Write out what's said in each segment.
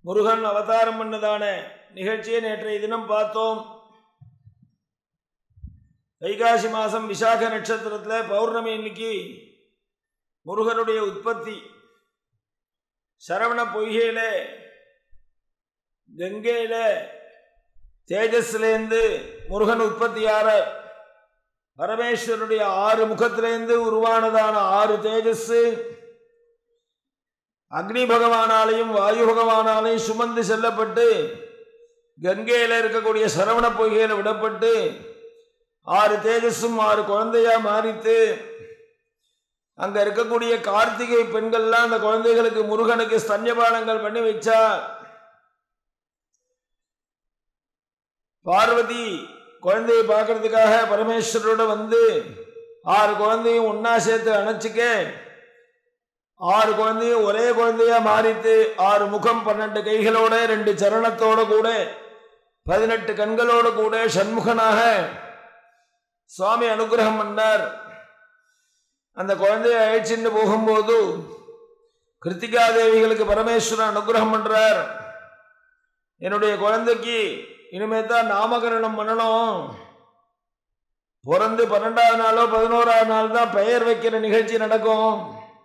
முருகன் அவதாரம் பண்ணதான நிகழ்ச்சியை நேற்றைய தினம் பார்த்தோம் வைகாசி மாதம் விசாக நட்சத்திரத்தில் பௌர்ணமி இன்னைக்கு முருகனுடைய உற்பத்தி சரவண பொய்கையில கங்கையில தேஜஸ்லேருந்து முருகன் உற்பத்தியார பரமேஸ்வரனுடைய ஆறு முகத்திலேருந்து உருவானதான ஆறு தேஜஸ் அக்னி பகவானாலையும் வாயு பகவானாலையும் சுமந்து செல்லப்பட்டு கங்கையில் இருக்கக்கூடிய சரவண பொய்கையில் விடப்பட்டு ஆறு தேஜஸும் ஆறு குழந்தையா மாறித்து அங்க இருக்கக்கூடிய கார்த்திகை பெண்கள்லாம் அந்த குழந்தைகளுக்கு முருகனுக்கு ஸ்தன்யபானங்கள் பண்ணி வச்சா பார்வதி குழந்தையை பார்க்கறதுக்காக பரமேஸ்வரோட வந்து ஆறு குழந்தையும் ஒன்னா சேர்த்து அணைச்சிக்க ஆறு குழந்தையும் ஒரே குழந்தையா மாறித்து ஆறு முகம் பன்னெண்டு கைகளோட ரெண்டு சரணத்தோட கூட பதினெட்டு கண்களோட கூட சண்முகனாக சுவாமி அனுகிரகம் பண்ணார் அந்த குழந்தைய அழைச்சிட்டு போகும்போது கிருத்திகா தேவிகளுக்கு பரமேஸ்வரன் அனுகிரகம் பண்றார் என்னுடைய குழந்தைக்கு இனிமே தான் நாமகரணம் பண்ணணும் பிறந்து பன்னெண்டாவது நாளோ பதினோராவது நாள் தான் பெயர் வைக்கிற நிகழ்ச்சி நடக்கும்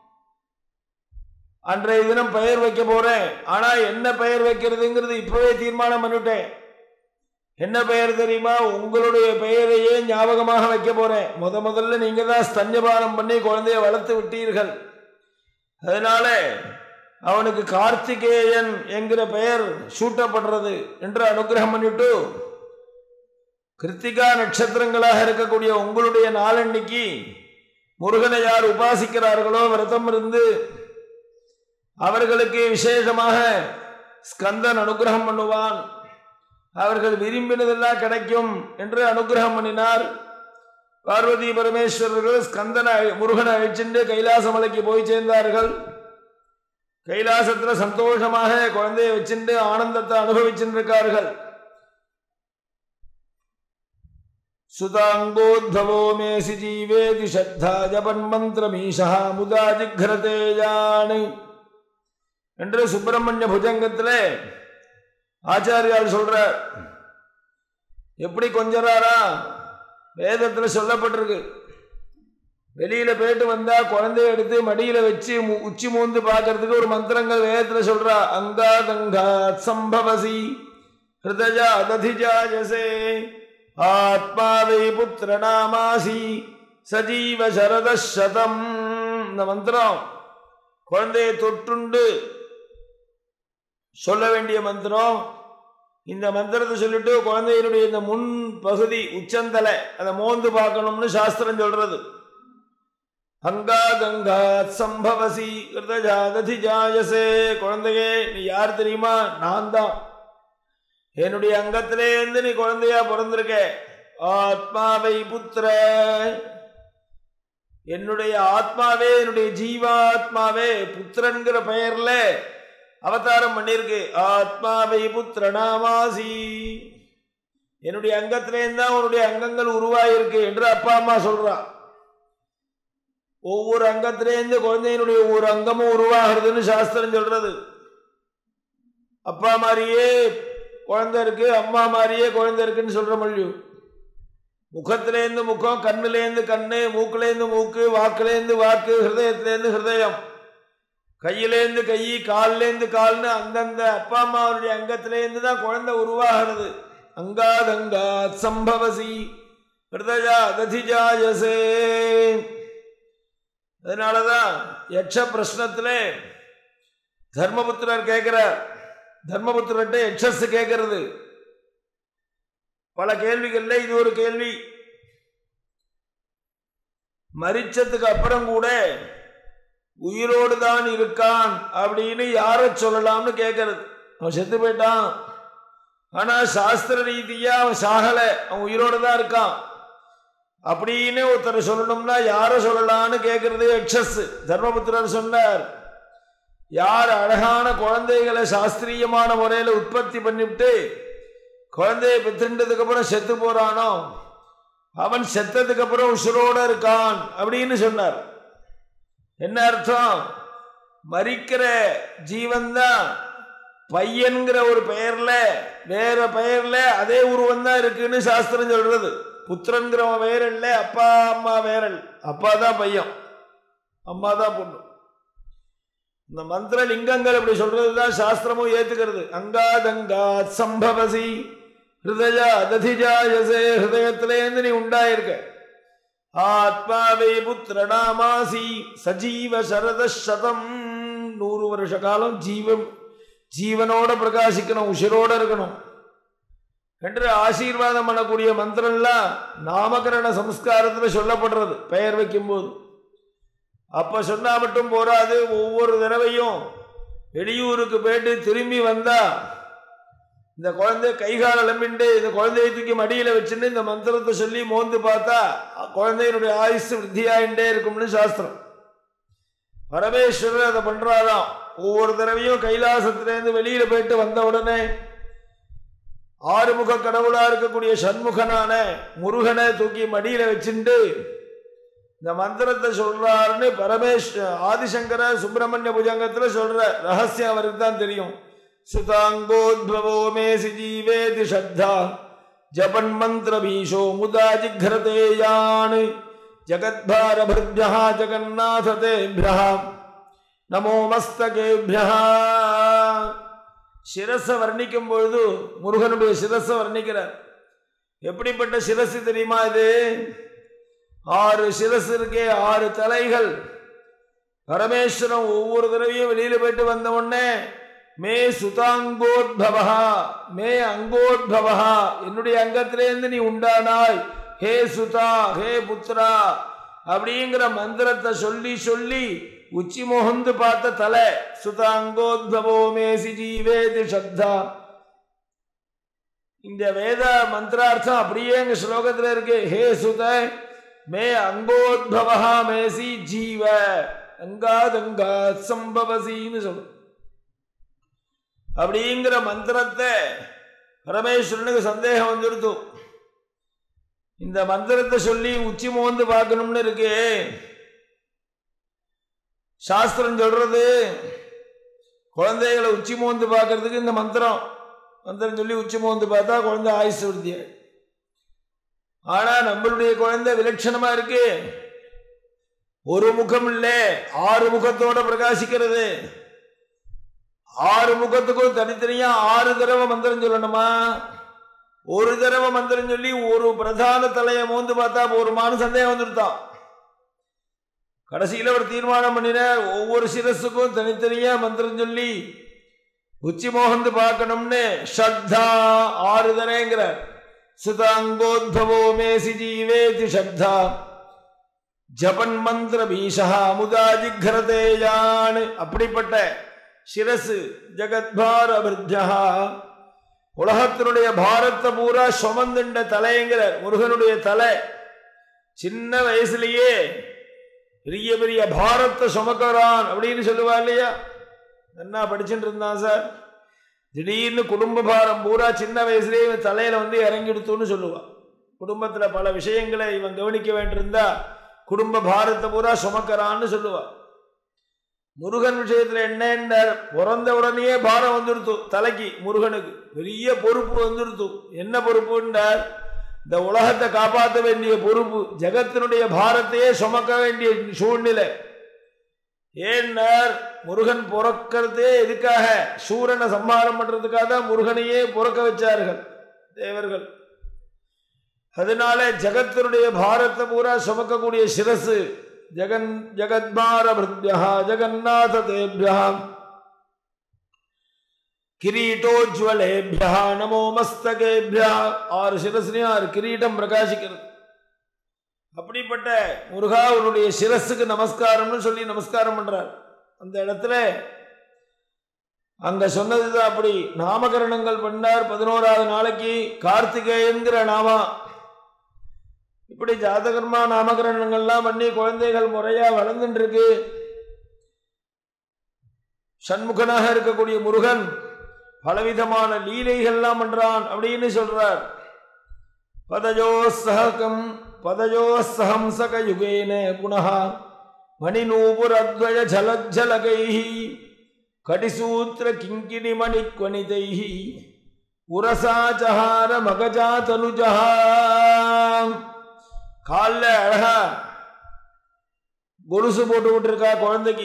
அன்றைய தினம் பெயர் வைக்க போறேன் ஆனா என்ன பெயர் வைக்கிறதுங்கிறது இப்பவே தீர்மானம் பண்ணிட்டேன் என்ன பெயர் தெரியுமா உங்களுடைய பெயரையே ஞாபகமாக வைக்க போறேன் முத முதல்ல நீங்க தான் ஸ்தன்யபானம் பண்ணி குழந்தைய வளர்த்து விட்டீர்கள் அதனால அவனுக்கு கார்த்திகேயன் என்கிற பெயர் சூட்டப்படுறது என்று அனுகிரகம் பண்ணிட்டு கிருத்திகா நட்சத்திரங்களாக இருக்கக்கூடிய உங்களுடைய நாளன்னைக்கு முருகனை யார் உபாசிக்கிறார்களோ விரதம் இருந்து அவர்களுக்கு விசேஷமாக ஸ்கந்தன் அனுகிரகம் பண்ணுவான் அவர்கள் விரும்பினதெல்லாம் கிடைக்கும் என்று அனுகிரகம் பண்ணினார் பார்வதி பரமேஸ்வரர்கள் ஸ்கந்தனை முருகனை அழிச்சுட்டு கைலாச மலைக்கு போய் சேர்ந்தார்கள் கைலாசத்துல சந்தோஷமாக குழந்தையை வச்சுட்டு ஆனந்தத்தை அனுபவிச்சுட்டு இருக்கார்கள் சுதாங்கோத்பவோ மேசி ஜீவேதி சத்தா ஜபன் மந்திரமீஷா முதா ஜிக்ரதேயான் என்று சுப்பிரமணிய புஜங்கத்தில் ஆச்சாரியால் சொல்றார் எப்படி கொஞ்சறாரா வேதத்தில் சொல்லப்பட்டிருக்கு வெளியில போயிட்டு வந்தா குழந்தைய எடுத்து மடியில வச்சு மு- உச்சி மூந்து பார்க்கறதுக்கு ஒரு மந்திரங்கள் வேதத்துல சொல்றா அங்கா தங்கா சம்பவசி ஹிருதஜா ததிஜாயசே ஆத்மாவை புத்திர நாமாசி சஜீவ சரத சதம் இந்த மந்திரம் குழந்தையை தொட்டுண்டு சொல்ல வேண்டிய மந்திரம் இந்த மந்திரத்தை சொல்லிட்டு குழந்தையினுடைய இந்த முன் பகுதி உச்சந்தலை அதை மோந்து பார்க்கணும்னு சாஸ்திரம் சொல்றது அங்கா கங்கா சம்பவசி கிருதஜாததி ஜாயசே குழந்தையே நீ யார் தெரியுமா நான் தான் என்னுடைய அங்கத்திலேருந்து நீ குழந்தையா பிறந்திருக்க ஆத்மாவை புத்திர என்னுடைய ஆத்மாவே என்னுடைய ஜீவாத்மாவே புத்திரன்கிற பெயர்ல அவதாரம் பண்ணியிருக்கு ஆத்மாவை புத்திர நாமாசி என்னுடைய அங்கத்திலேருந்து தான் உன்னுடைய அங்கங்கள் உருவாயிருக்கு என்று அப்பா அம்மா சொல்றா ஒவ்வொரு அங்கத்திலேருந்து குழந்தையினுடைய ஒவ்வொரு அங்கமும் உருவாகிறதுன்னு சாஸ்திரம் சொல்றது அப்பா மாதிரியே குழந்தை இருக்கு அம்மா மாதிரியே குழந்தை இருக்குன்னு சொல்ற மொழியும் முகத்திலேருந்து முகம் கண்ணுலேருந்து கண்ணு மூக்குலேருந்து மூக்கு வாக்குலேருந்து வாக்கு ஹிருதயத்திலேருந்து ஹிருதயம் கையிலேருந்து கை கால்லேருந்து கால்னு அந்தந்த அப்பா அம்மாவுடைய அங்கத்திலேருந்து தான் குழந்தை உருவாகிறது அங்காதங்கா சம்பவசி ஹிருதயா ததிஜாயசே அதனாலதான் யட்ச பிரശ്നத்திலே தர்மபுத்திரர் கேட்கிறார் தர்மபுத்திரர்கிட்ட யட்சஸ் கேட்கிறது பல கேள்விகள்ல இது ஒரு கேள்வி மரிச்சதுக்கு அப்புறம் கூட உயிரோடு தான் இருக்கான் அப்படின்னு யாரை சொல்லலாம்னு கேட்கறது அவன் செத்து போயிட்டான் ஆனா சாஸ்திர ரீதியா அவன் சாகல அவன் உயிரோடு தான் இருக்கான் அப்படின்னு ஒருத்தர் சொல்லணும்னா யாரை சொல்லலாம்னு கேட்கறது எக்ஸஸ் தர்மபுத்திரர் சொன்னார் யார் அழகான குழந்தைகளை சாஸ்திரியமான முறையில் உற்பத்தி பண்ணிவிட்டு குழந்தையை பெற்றுண்டதுக்கு அப்புறம் செத்து போறானோ அவன் செத்ததுக்கு அப்புறம் உசுரோட இருக்கான் அப்படின்னு சொன்னார் என்ன அர்த்தம் மரிக்கிற ஜீவன் தான் பையன்கிற ஒரு பெயர்ல வேற பெயர்ல அதே உருவம் தான் இருக்குன்னு சாஸ்திரம் சொல்றது புத்திரன்கிறவன் வேற இல்ல அப்பா அம்மா வேற இல்ல அப்பா தான் பையன் அம்மா தான் பொண்ணு இந்த மந்திர லிங்கங்கள் இப்படி சொல்றதுதான் சாஸ்திரமும் ஏத்துக்கிறது அங்காதங்கா சம்பவசி ஹிருதயா ததிஜாயசே ஹிருதயத்திலேருந்து நீ உண்டாயிருக்க ஆத்மாவே புத்திரநாமாசி சஜீவ சரத சதம் நூறு வருஷ காலம் ஜீவம் ஜீவனோட பிரகாசிக்கணும் உசிரோட இருக்கணும் என்று ஆசீர்வாதம் பண்ணக்கூடிய மந்திரம்லாம் நாமகரண சம்ஸ்காரத்தில் சொல்லப்படுறது பெயர் வைக்கும்போது அப்ப சொன்னா மட்டும் போராது ஒவ்வொரு தடவையும் வெளியூருக்கு போயிட்டு திரும்பி வந்தா இந்த குழந்தை கைகால லம்பிண்டு இந்த குழந்தையை தூக்கி மடியில வச்சுன்னு இந்த மந்திரத்தை சொல்லி மோந்து பார்த்தா குழந்தையினுடைய ஆயுசு விருத்தியாயிண்டே இருக்கும்னு சாஸ்திரம் பரமேஸ்வரர் அதை பண்றாராம் ஒவ்வொரு தடவையும் கைலாசத்திலேருந்து வெளியில போயிட்டு வந்த உடனே ஆறுமுக கடவுளா இருக்கக்கூடிய சண்முகனான முருகனை தூக்கி மடியில வச்சுட்டு இந்த மந்திரத்தை சொல்றாருன்னு பரமேஷ் ஆதிசங்கர சுப்பிரமணிய புஜங்கத்துல சொல்ற ரகசியம் அவருக்கு தான் தெரியும் சுதாங்கோத்பவோ மேசி ஜீவேதி ஸ்ரத்தா ஜபன் மந்திர பீஷோ முதா ஜிக்ரதே யான் ஜகத்பாரபிருத்யா ஜகநாத தேபியா நமோ மஸ்தகேபியா சிரஸை வர்ணிக்கும் பொழுது முருகனுடைய சிரஸை வர்ணிக்கிறார் எப்படிப்பட்ட சிரசு தெரியுமா இது ஆறு சிரசு இருக்கே ஆறு தலைகள் பரமேஸ்வரன் ஒவ்வொரு தடவையும் வெளியில போயிட்டு வந்த உடனே மே சுதாங்கோத்பவா மே அங்கோத்பவா என்னுடைய அங்கத்திலேருந்து நீ உண்டானாய் ஹே சுதா ஹே புத்ரா அப்படிங்கிற மந்திரத்தை சொல்லி சொல்லி உச்சி மோகந்து பார்த்த தலை சுதாங்கோத்பவோ மேசி ஜீவேதி சப்தா இந்த வேத மந்திரார்த்தம் அப்படியே எங்க ஸ்லோகத்துல இருக்கு ஹே சுத மே அங்கோத்பவா மேசி ஜீவ அங்காதங்கா சம்பவசின்னு சொல்லு அப்படிங்கிற மந்திரத்தை பரமேஸ்வரனுக்கு சந்தேகம் வந்துடுத்து இந்த மந்திரத்தை சொல்லி உச்சி மோந்து பார்க்கணும்னு இருக்கு சாஸ்திரம் சொல்றது குழந்தைகளை உச்சி மோந்து பார்க்கறதுக்கு இந்த மந்திரம் மந்திரம் சொல்லி உச்சி மோந்து பார்த்தா குழந்தை ஆயுசு விருத்திய ஆனா நம்மளுடைய குழந்தை விலட்சணமா இருக்கு ஒரு முகம் இல்லை ஆறு முகத்தோட பிரகாசிக்கிறது ஆறு முகத்துக்கும் தனித்தனியா ஆறு தடவை மந்திரம் சொல்லணுமா ஒரு தடவை மந்திரம் சொல்லி ஒரு பிரதான தலையை மோந்து பார்த்தா போருமானு சந்தேகம் வந்துருத்தான் கடைசியில் ஒரு தீர்மானம் பண்ணின ஒவ்வொரு சிரஸுக்கும் தனித்தனியா மந்திரம் சொல்லி உச்சி மோகந்து பார்க்கணும்னு ஸ்ரத்தா ஆறு தரேங்கிற சுதாங்கோத்பவோ மேசி ஜீவேதி ஸ்ரத்தா ஜபன் மந்திர பீஷா முதா ஜிக்ரதேயான் அப்படிப்பட்ட சிரசு ஜகத்பார அபிருத்தியா உலகத்தினுடைய பாரத்தை பூரா சுமந்துண்ட தலைங்கிற முருகனுடைய தலை சின்ன வயசுலயே பெரிய பெரிய பாரத்தை சுமக்கிறான் அப்படின்னு சொல்லுவா இல்லையா என்ன படிச்சுட்டு இருந்தான் சார் திடீர்னு குடும்ப பாரம் பூரா சின்ன வயசுலேயே இவன் தலையில வந்து இறங்கிடுத்துன்னு சொல்லுவான் குடும்பத்துல பல விஷயங்களை இவன் கவனிக்க வேண்டியிருந்தா குடும்ப பாரத்தை பூரா சுமக்கிறான்னு சொல்லுவான் முருகன் விஷயத்துல என்ன பிறந்த உடனேயே பாரம் வந்துடுத்து தலைக்கு முருகனுக்கு பெரிய பொறுப்பு வந்துடுத்து என்ன பொறுப்புன்றார் இந்த உலகத்தை காப்பாற்ற வேண்டிய பொறுப்பு ஜெகத்தினுடைய பாரத்தையே சுமக்க வேண்டிய சூழ்நிலை ஏன்னார் முருகன் பிறக்கிறதே எதுக்காக சூரனை சம்ஹாரம் பண்றதுக்காக தான் முருகனையே பிறக்க வச்சார்கள் தேவர்கள் அதனால ஜகத்தினுடைய பாரத்தை பூரா சுமக்கக்கூடிய சிரசு ஜெகன் ஜெகத்பார பிருத்யா ஜெகநாத தேபியா கிரீட்டோஜ்வலேபியா நமோ மஸ்தகேபியா ஆறு சிரஸ்லையும் ஆறு கிரீட்டம் பிரகாசிக்கிறது அப்படிப்பட்ட முருகா உன்னுடைய சிரஸுக்கு நமஸ்காரம்னு சொல்லி நமஸ்காரம் பண்றார் அந்த இடத்துல அங்க சொன்னதுதான் அப்படி நாமகரணங்கள் பண்ணார் பதினோராவது நாளைக்கு கார்த்திகேயன்கிற நாமா இப்படி ஜாதகர்மா நாமகரணங்கள்லாம் பண்ணி குழந்தைகள் முறையா வளர்ந்துட்டு இருக்கு சண்முகனாக இருக்கக்கூடிய முருகன் பலவிதமான லீலைகள்லாம் பண்றான் அப்படின்னு சொல்றார் பதஜோசகம் பதஜோசஹம்சக யுகேன புனः மணிநூபுரத்வய ஜலஜலகை கடிசூத்திர கிங்கிணி மணிக்வனிதை உரசாச்சஹார மகஜா தனுஜா காலில் அழகா கொலுசு போட்டு விட்டுருக்கா குழந்தைக்கு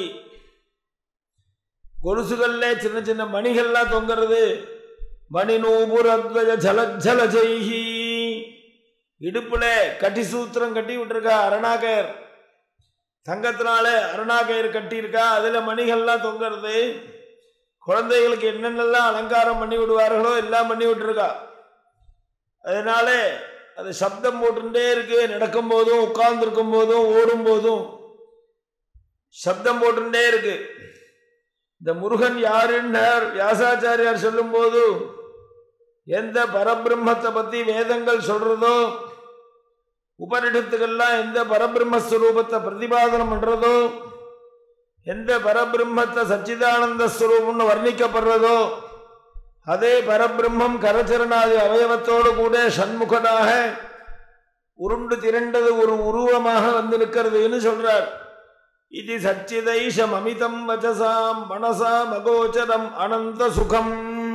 கொலுசுகள்ல சின்ன சின்ன மணிகள்லாம் தொங்குறது மணி நூபுரத்வஜ ஜலஜல ஜெய்ஹி இடுப்புல கட்டி சூத்திரம் கட்டி விட்டுருக்கா அருணாகர் தங்கத்தினால அருணாகயிறு கட்டியிருக்கா அதுல மணிகள்லாம் தொங்குறது குழந்தைகளுக்கு என்னென்னலாம் அலங்காரம் பண்ணி விடுவார்களோ எல்லாம் பண்ணி விட்டுருக்கா அதனால அது சப்தம் போட்டுட்டே இருக்கு நடக்கும் போதும் உட்கார்ந்துருக்கும் போதும் ஓடும் போதும் சப்தம் போட்டுட்டே இருக்கு இந்த முருகன் யாருன்னார் வியாசாச்சாரியார் சொல்லும்போது எந்த பரபிரம்மத்தை பத்தி வேதங்கள் சொல்றதோ உபனிடத்துக்கெல்லாம் எந்த பரபிரம்மஸ்வரூபத்தை பிரதிபாதனம் பண்றதோ எந்த பரபிரம்மத்தை சச்சிதானந்த ஸ்வரூபம்னு வர்ணிக்கப்படுறதோ அதே பரபிரம்மம் கரச்சரணாதி அவயவத்தோடு கூட சண்முகனாக உருண்டு திரண்டது ஒரு உருவமாக வந்து நிற்கிறதுன்னு சொல்றார் இது சச்சிதைஷம் அமிதம் வச்சசாம் மனசாம் அகோச்சரம் அனந்த சுகம்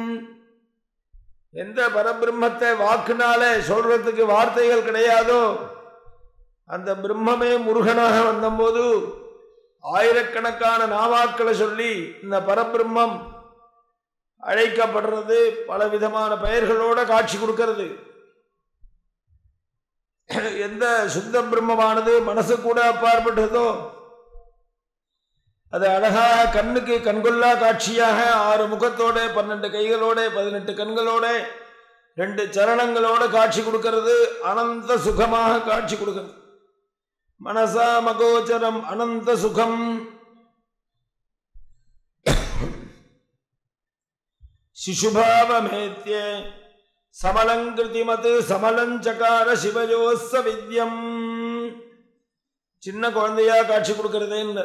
எந்த பரபிரம்மத்தை வாக்குனால சொல்றதுக்கு வார்த்தைகள் கிடையாதோ அந்த பிரம்மமே முருகனாக வந்தபோது ஆயிரக்கணக்கான நாவாக்களை சொல்லி இந்த பரபிரம்மம் அழைக்கப்படுறது பல விதமான பெயர்களோட காட்சி கொடுக்கிறது எந்த சுத்த பிரம்மமானது மனசு கூட அப்பாற்பட்டதோ அது அழகாக கண்ணுக்கு கண்கொள்ளா காட்சியாக ஆறு முகத்தோட பன்னெண்டு கைகளோட பதினெட்டு கண்களோட ரெண்டு சரணங்களோட காட்சி கொடுக்கிறது அனந்த சுகமாக காட்சி கொடுக்கிறது மனசா மகோச்சரம் அனந்த சுகம் சிசுபாவமேத்திய சமலங்கிருதிமது சமலஞ்சகார சிவஜோச வித்யம் சின்ன குழந்தையா காட்சி கொடுக்கிறதேன்னு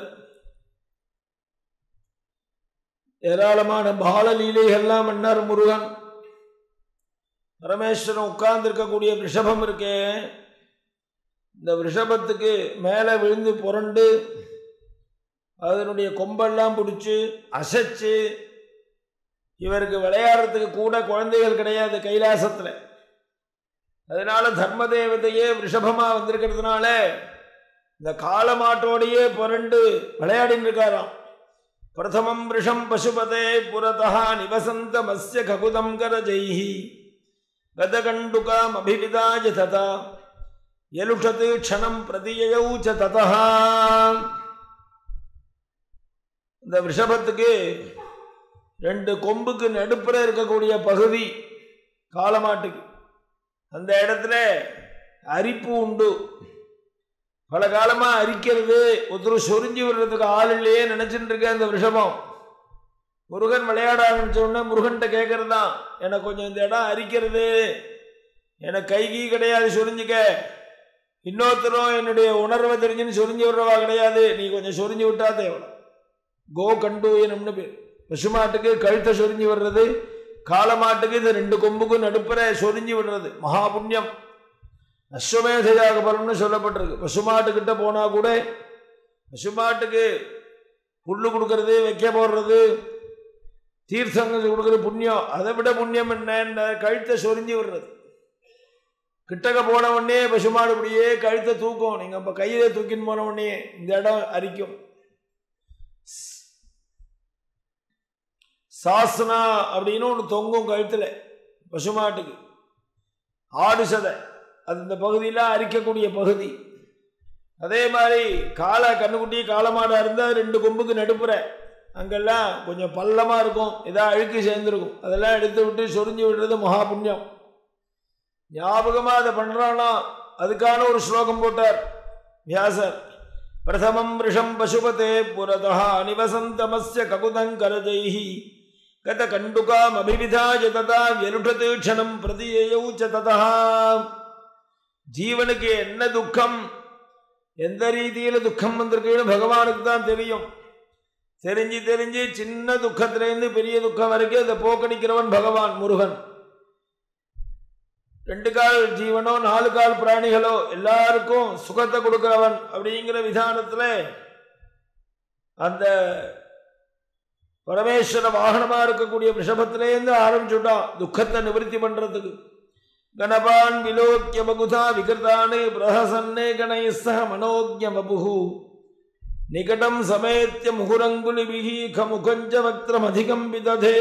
ஏராளமான பாலலீலைகள்லாம் மன்னர் முருகன் பரமேஸ்வரன் உட்கார்ந்து இருக்கக்கூடிய ரிஷபம் இருக்கே இந்த ரிஷபத்துக்கு மேலே விழுந்து புரண்டு அதனுடைய கொம்பெல்லாம் பிடிச்சி அசைச்சு இவருக்கு விளையாடுறதுக்கு கூட குழந்தைகள் கிடையாது கைலாசத்தில் அதனால தர்ம தேவதையே ரிஷபமாக வந்திருக்கிறதுனால இந்த காலமாட்டோடையே புரண்டு விளையாடின்னு இருக்காராம் பிரதமம் ரிஷம் பசுபதே புரதா நிவசந்த மஸ்ய ககுதம் கரஜைஹி கதகண்டுகாம் அபிவிதாஜ ததா எலுஷத்து க்ஷணம் பிரதியௌ ச ததா இந்த ரிஷபத்துக்கு ரெண்டு கொம்புக்கு நடுப்புற இருக்கக்கூடிய பகுதி காலமாட்டுக்கு அந்த இடத்துல அரிப்பு உண்டு பல காலமா அரிக்கிறது ஒருத்தர் சொரிஞ்சு விடுறதுக்கு ஆள் இல்லையே நினைச்சிட்டு இருக்க அந்த ரிஷபம் முருகன் விளையாட ஆரம்பிச்ச உடனே முருகன்கிட்ட கேட்கறது தான் எனக்கு கொஞ்சம் இந்த இடம் அரிக்கிறது எனக்கு கைகி கிடையாது சொரிஞ்சுக்க இன்னொருத்தரும் என்னுடைய உணர்வை தெரிஞ்சுன்னு சொரிஞ்சு விடுறவா கிடையாது நீ கொஞ்சம் சொரிஞ்சு விட்டா தேவை கோ கண்டூயனம்னு பேர் பசுமாட்டுக்கு கழுத்தை சொரிஞ்சு விடுறது காலமாட்டுக்கு இந்த ரெண்டு கொம்புக்கும் நடுப்புற சொரிஞ்சு விடுறது மகா புண்ணியம் அஸ்வமேதையாக பலம்னு சொல்லப்பட்டிருக்கு பசுமாட்டுக்கிட்ட போனால் கூட பசுமாட்டுக்கு புல்லு கொடுக்கறது வைக்க போடுறது தீர்த்தங்கள் கொடுக்கறது புண்ணியம் அதை விட புண்ணியம் என்ன கழுத்தை சொரிஞ்சு விடுறது கிட்டக்க போன உடனே பசுமாடு இப்படியே கழுத்தை தூக்கும் நீங்கள் இப்போ கையில தூக்கின்னு போன உடனே இந்த இடம் அரிக்கும் சாசனா அப்படின்னு ஒன்று தொங்கும் கழுத்தில் பசுமாட்டுக்கு ஆடு சதை அது இந்த பகுதியில் அரிக்கக்கூடிய பகுதி அதே மாதிரி காளை கண்ணுக்குட்டி காளமாடாக இருந்தால் ரெண்டு கொம்புக்கு நடுப்புற அங்கெல்லாம் கொஞ்சம் பள்ளமாக இருக்கும் ஏதாவது அழுக்கு சேர்ந்துருக்கும் அதெல்லாம் எடுத்து விட்டு சொரிஞ்சு விடுறது மகா புண்ணியம் ஞாபகமாக அதை பண்ணுறானா அதுக்கான ஒரு ஸ்லோகம் போட்டார் வியாசர் பிரதமம் ரிஷம் பசுபதே புரதா நிவசந்தமஸ்ய ககுதங்கரஜைஹி கத கண்டுகாம் அபிவிதாஜ ததா வெலுடது க்ஷணம் பிரதியௌ ச ததா ஜீவனுக்கு என்ன துக்கம் எந்த ரீதியில் துக்கம் வந்திருக்குன்னு பகவானுக்கு தான் தெரியும் தெரிஞ்சு தெரிஞ்சு சின்ன துக்கத்திலேருந்து பெரிய துக்கம் வரைக்கும் அதை போக்கடிக்கிறவன் பகவான் முருகன் ரெண்டு கால் ஜீவனோ நாலு கால் பிராணிகளோ எல்லாருக்கும் சுகத்தை கொடுக்கிறவன் அப்படிங்கிற விதானத்தில் அந்த பரமேஸ்வர வாகனமா இருக்கக்கூடிய ரிஷபத்திலேருந்து ஆரம்பிச்சுட்டான் துக்கத்தை நிவர்த்தி பண்றதுக்கு கணபான் விலோக்கிய பகுதா விகிருதானே பிரஹசன்னே கணயஸ்ஸ மனோஜ்ய வபுகு நிகடம் சமேத்திய முகுரங்குலிபிகி கமுகஞ்ச வக்திரம் அதிகம் விததே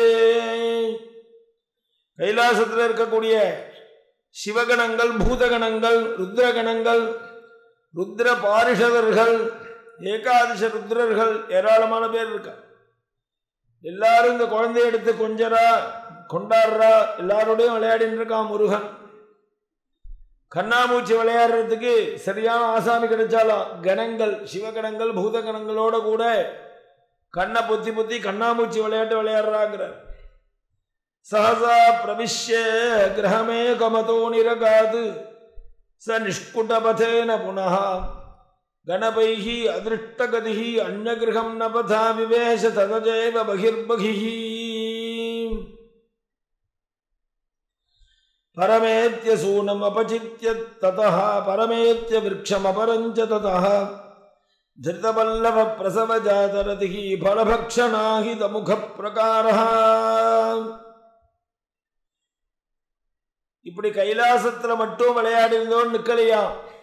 கைலாசத்தில் இருக்கக்கூடிய சிவகணங்கள் பூதகணங்கள் ருத்ரகணங்கள் ருத்ர பாரிஷதர்கள் ஏகாதச ருத்ரர்கள் ஏராளமான பேர் இருக்கா எல்லாரும் இந்த குழந்தைய எடுத்து கொஞ்சரா கொண்டாடுறா எல்லாரோடையும் விளையாடின்னு இருக்கான் முருகன் கண்ணாமூச்சி விளையாடுறதுக்கு சரியான ஆசாமி கிடைச்சாலும் கணங்கள் சிவகணங்கள் பூதகணங்களோட கூட கண்ணை பொத்தி பொத்தி கண்ணாமூச்சி விளையாட்டு விளையாடுறாங்கிறார் சஹசா பிரவிஷ்ய கிரகமே கமதோ நிரகாது ச நிஷ்குட்டபதேன புனः गणपैः अदृष्टगतिः अन्यगृहं न पथा विवेश तदजेव बहिर्बहिः परमेत्य सूनमपचित्य ततः परमेत्य वृक्षमपरञ्च ततः धृतवल्लभप्रसवजातरतिः फलभक्षणाहितमुखप्रकारः இப்படி கைலாசத்துல மட்டும் விளையாடி இருந்தோம் நிக்கலையா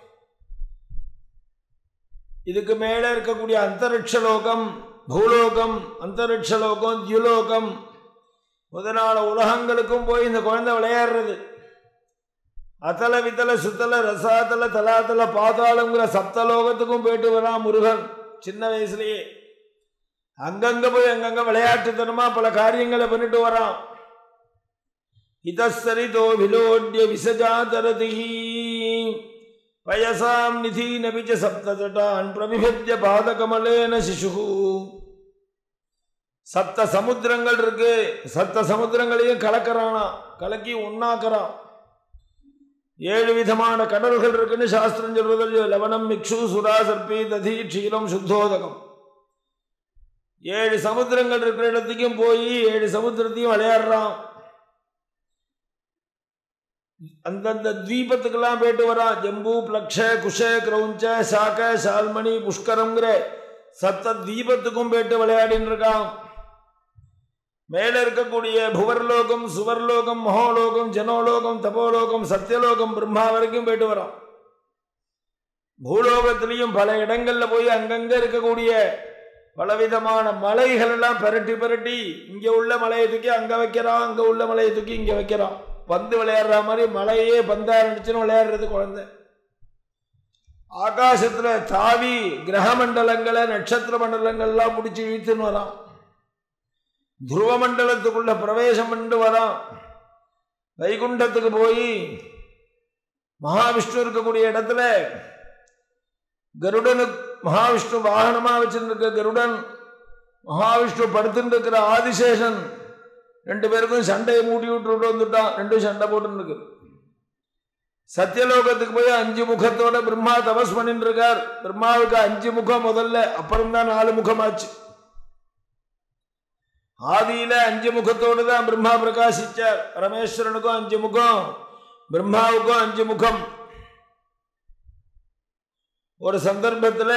இதுக்கு மேல இருக்கக்கூடிய அந்தரிக்ஷ லோகம் பூலோகம் அந்தரிக்ஷ லோகம் தியுலோகம் முதலான உலகங்களுக்கும் போய் இந்த குழந்தை விளையாடுறது அத்தல வித்தல சுத்தல ரசாத்தல தலாத்தல பாதாளங்கிற சப்தலோகத்துக்கும் போயிட்டு வரான் முருகன் சின்ன வயசுலயே அங்கங்க போய் அங்கங்க விளையாட்டுத்தனமா பல காரியங்களை பண்ணிட்டு வரான் இதஸ்தரிதோ விலோட்ய விசஜாதரதிஹி வயசாம் நிதீனபி ச சப்தஜட்டான் பிரவிபத்ய பாதகமலேன சிசு சப்த சமுத்திரங்கள் இருக்கு சப்த சமுத்திரங்களையும் கலக்கிறானா கலக்கி ஒன்னாக்குறான் ஏழு விதமான கடல்கள் இருக்குன்னு சாஸ்திரம் சொல்றது லவணம் மிக்ஷு சுரா சர்பி ததி க்ஷீரம் சுத்தோதகம் ஏழு சமுத்திரங்கள் இருக்கிற இடத்துக்கும் போய் ஏழு சமுத்திரத்தையும் விளையாடுறான் அந்தந்த தீபத்துக்கெல்லாம் போயிட்டு வரான் ஜம்பு பிளக்ஷ குஷ கிரௌஞ்ச சாக்க சால்மணி புஷ்கரம்ங்கிற சத்த தீபத்துக்கும் போயிட்டு விளையாடின்னு இருக்கான் மேல இருக்கக்கூடிய புவர்லோகம் சுவர்லோகம் மகோலோகம் ஜனோலோகம் தபோலோகம் சத்தியலோகம் பிரம்மா வரைக்கும் போயிட்டு வரான் பூலோகத்திலையும் பல இடங்கள்ல போய் அங்கங்க இருக்கக்கூடிய பலவிதமான மலைகள் எல்லாம் பரட்டி பரட்டி இங்க உள்ள மலையை தூக்கி அங்க வைக்கிறான் அங்க உள்ள மலையை தூக்கி இங்க வைக்கிறான் பந்து விளையாடுற மாதிரி மலையே பந்தா இருந்துச்சுன்னு விளையாடுறது குழந்தை ஆகாசத்துல தாவி கிரக மண்டலங்களை நட்சத்திர மண்டலங்கள்லாம் பிடிச்சி இழுத்துன்னு வரான் துருவ மண்டலத்துக்குள்ள பிரவேசம் பண்ணிட்டு வரான் வைகுண்டத்துக்கு போய் மகாவிஷ்ணு இருக்கக்கூடிய இடத்துல கருடனுக்கு மகாவிஷ்ணு வாகனமா வச்சிருக்க கருடன் மகாவிஷ்ணு படுத்துட்டு இருக்கிற ஆதிசேஷன் ரெண்டு பேருக்கும் சண்டையை மூட்டி விட்டு வந்துட்டான் ரெண்டும் சண்டை போட்டு சத்தியலோகத்துக்கு போய் அஞ்சு முகத்தோட பிரம்மா தபஸ் பண்ணிட்டு இருக்கார் பிரம்மாவுக்கு அஞ்சு முகம் முதல்ல அப்புறம் தான் நாலு முகமாச்சு ஆதியில அஞ்சு முகத்தோடு தான் பிரம்மா பிரகாசிச்சார் பரமேஸ்வரனுக்கும் அஞ்சு முகம் பிரம்மாவுக்கும் அஞ்சு முகம் ஒரு சந்தர்ப்பத்தில்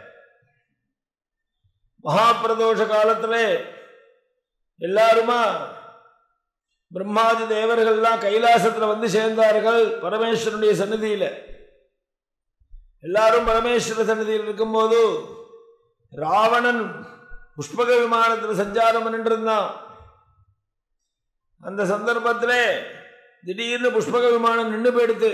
மகாபிரதோஷ காலத்தில் எல்லாருமா பிரம்மாதி தேவர்கள்லாம் கைலாசத்தில் வந்து சேர்ந்தார்கள் பரமேஸ்வரனுடைய சன்னதியில் எல்லாரும் பரமேஸ்வர சன்னதியில் இருக்கும்போது ராவணன் புஷ்பக விமானத்தில் சஞ்சாரம் பண்ணிட்டு இருந்தான் அந்த சந்தர்ப்பத்தில் திடீர்னு புஷ்பக விமானம் நின்று போயிடுத்து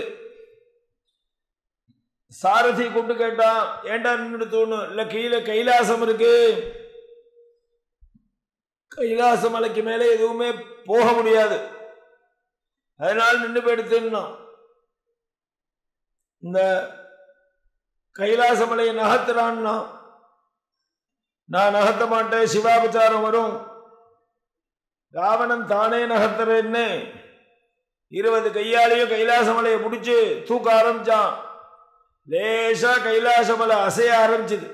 சாரதி கூப்பிட்டு கேட்டான் ஏண்டா நின்று தோணும் இல்லை கீழே கைலாசம் இருக்கு கைலாச மலைக்கு மேலே எதுவுமே போக முடியாது அதனால நின்று போயிடுத்துன்னா இந்த கைலாச மலையை நகர்த்துறான்னா நான் நகர்த்த மாட்டேன் சிவாபச்சாரம் வரும் ராவணன் தானே நகர்த்துறேன்னு இருபது கையாலையும் கைலாச மலையை பிடிச்சி தூக்க ஆரம்பிச்சான் லேசா கைலாச மலை அசைய ஆரம்பிச்சுது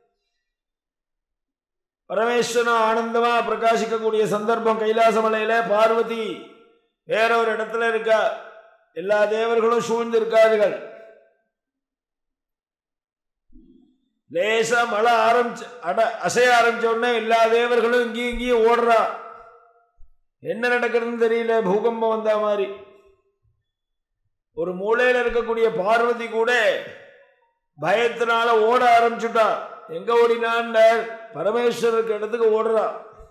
பரமேஸ்வரன் ஆனந்தமா பிரகாசிக்கக்கூடிய சந்தர்ப்பம் கைலாச மலையில பார்வதி வேற ஒரு இடத்துல இருக்கா எல்லா தேவர்களும் சூழ்ந்து இருக்கார்கள் லேசா மழை ஆரம்பிச்சு அட அசைய ஆரம்பிச்ச உடனே எல்லா தேவர்களும் இங்கேயும் இங்கேயும் ஓடுறா என்ன நடக்கிறதுன்னு தெரியல பூகம்பம் வந்த மாதிரி ஒரு மூலையில இருக்கக்கூடிய பார்வதி கூட பயத்தினால ஓட ஆரம்பிச்சுட்டா எங்க ஓடினான் பரமேஸ்வரருக்கு இடத்துக்கு ஓடுறா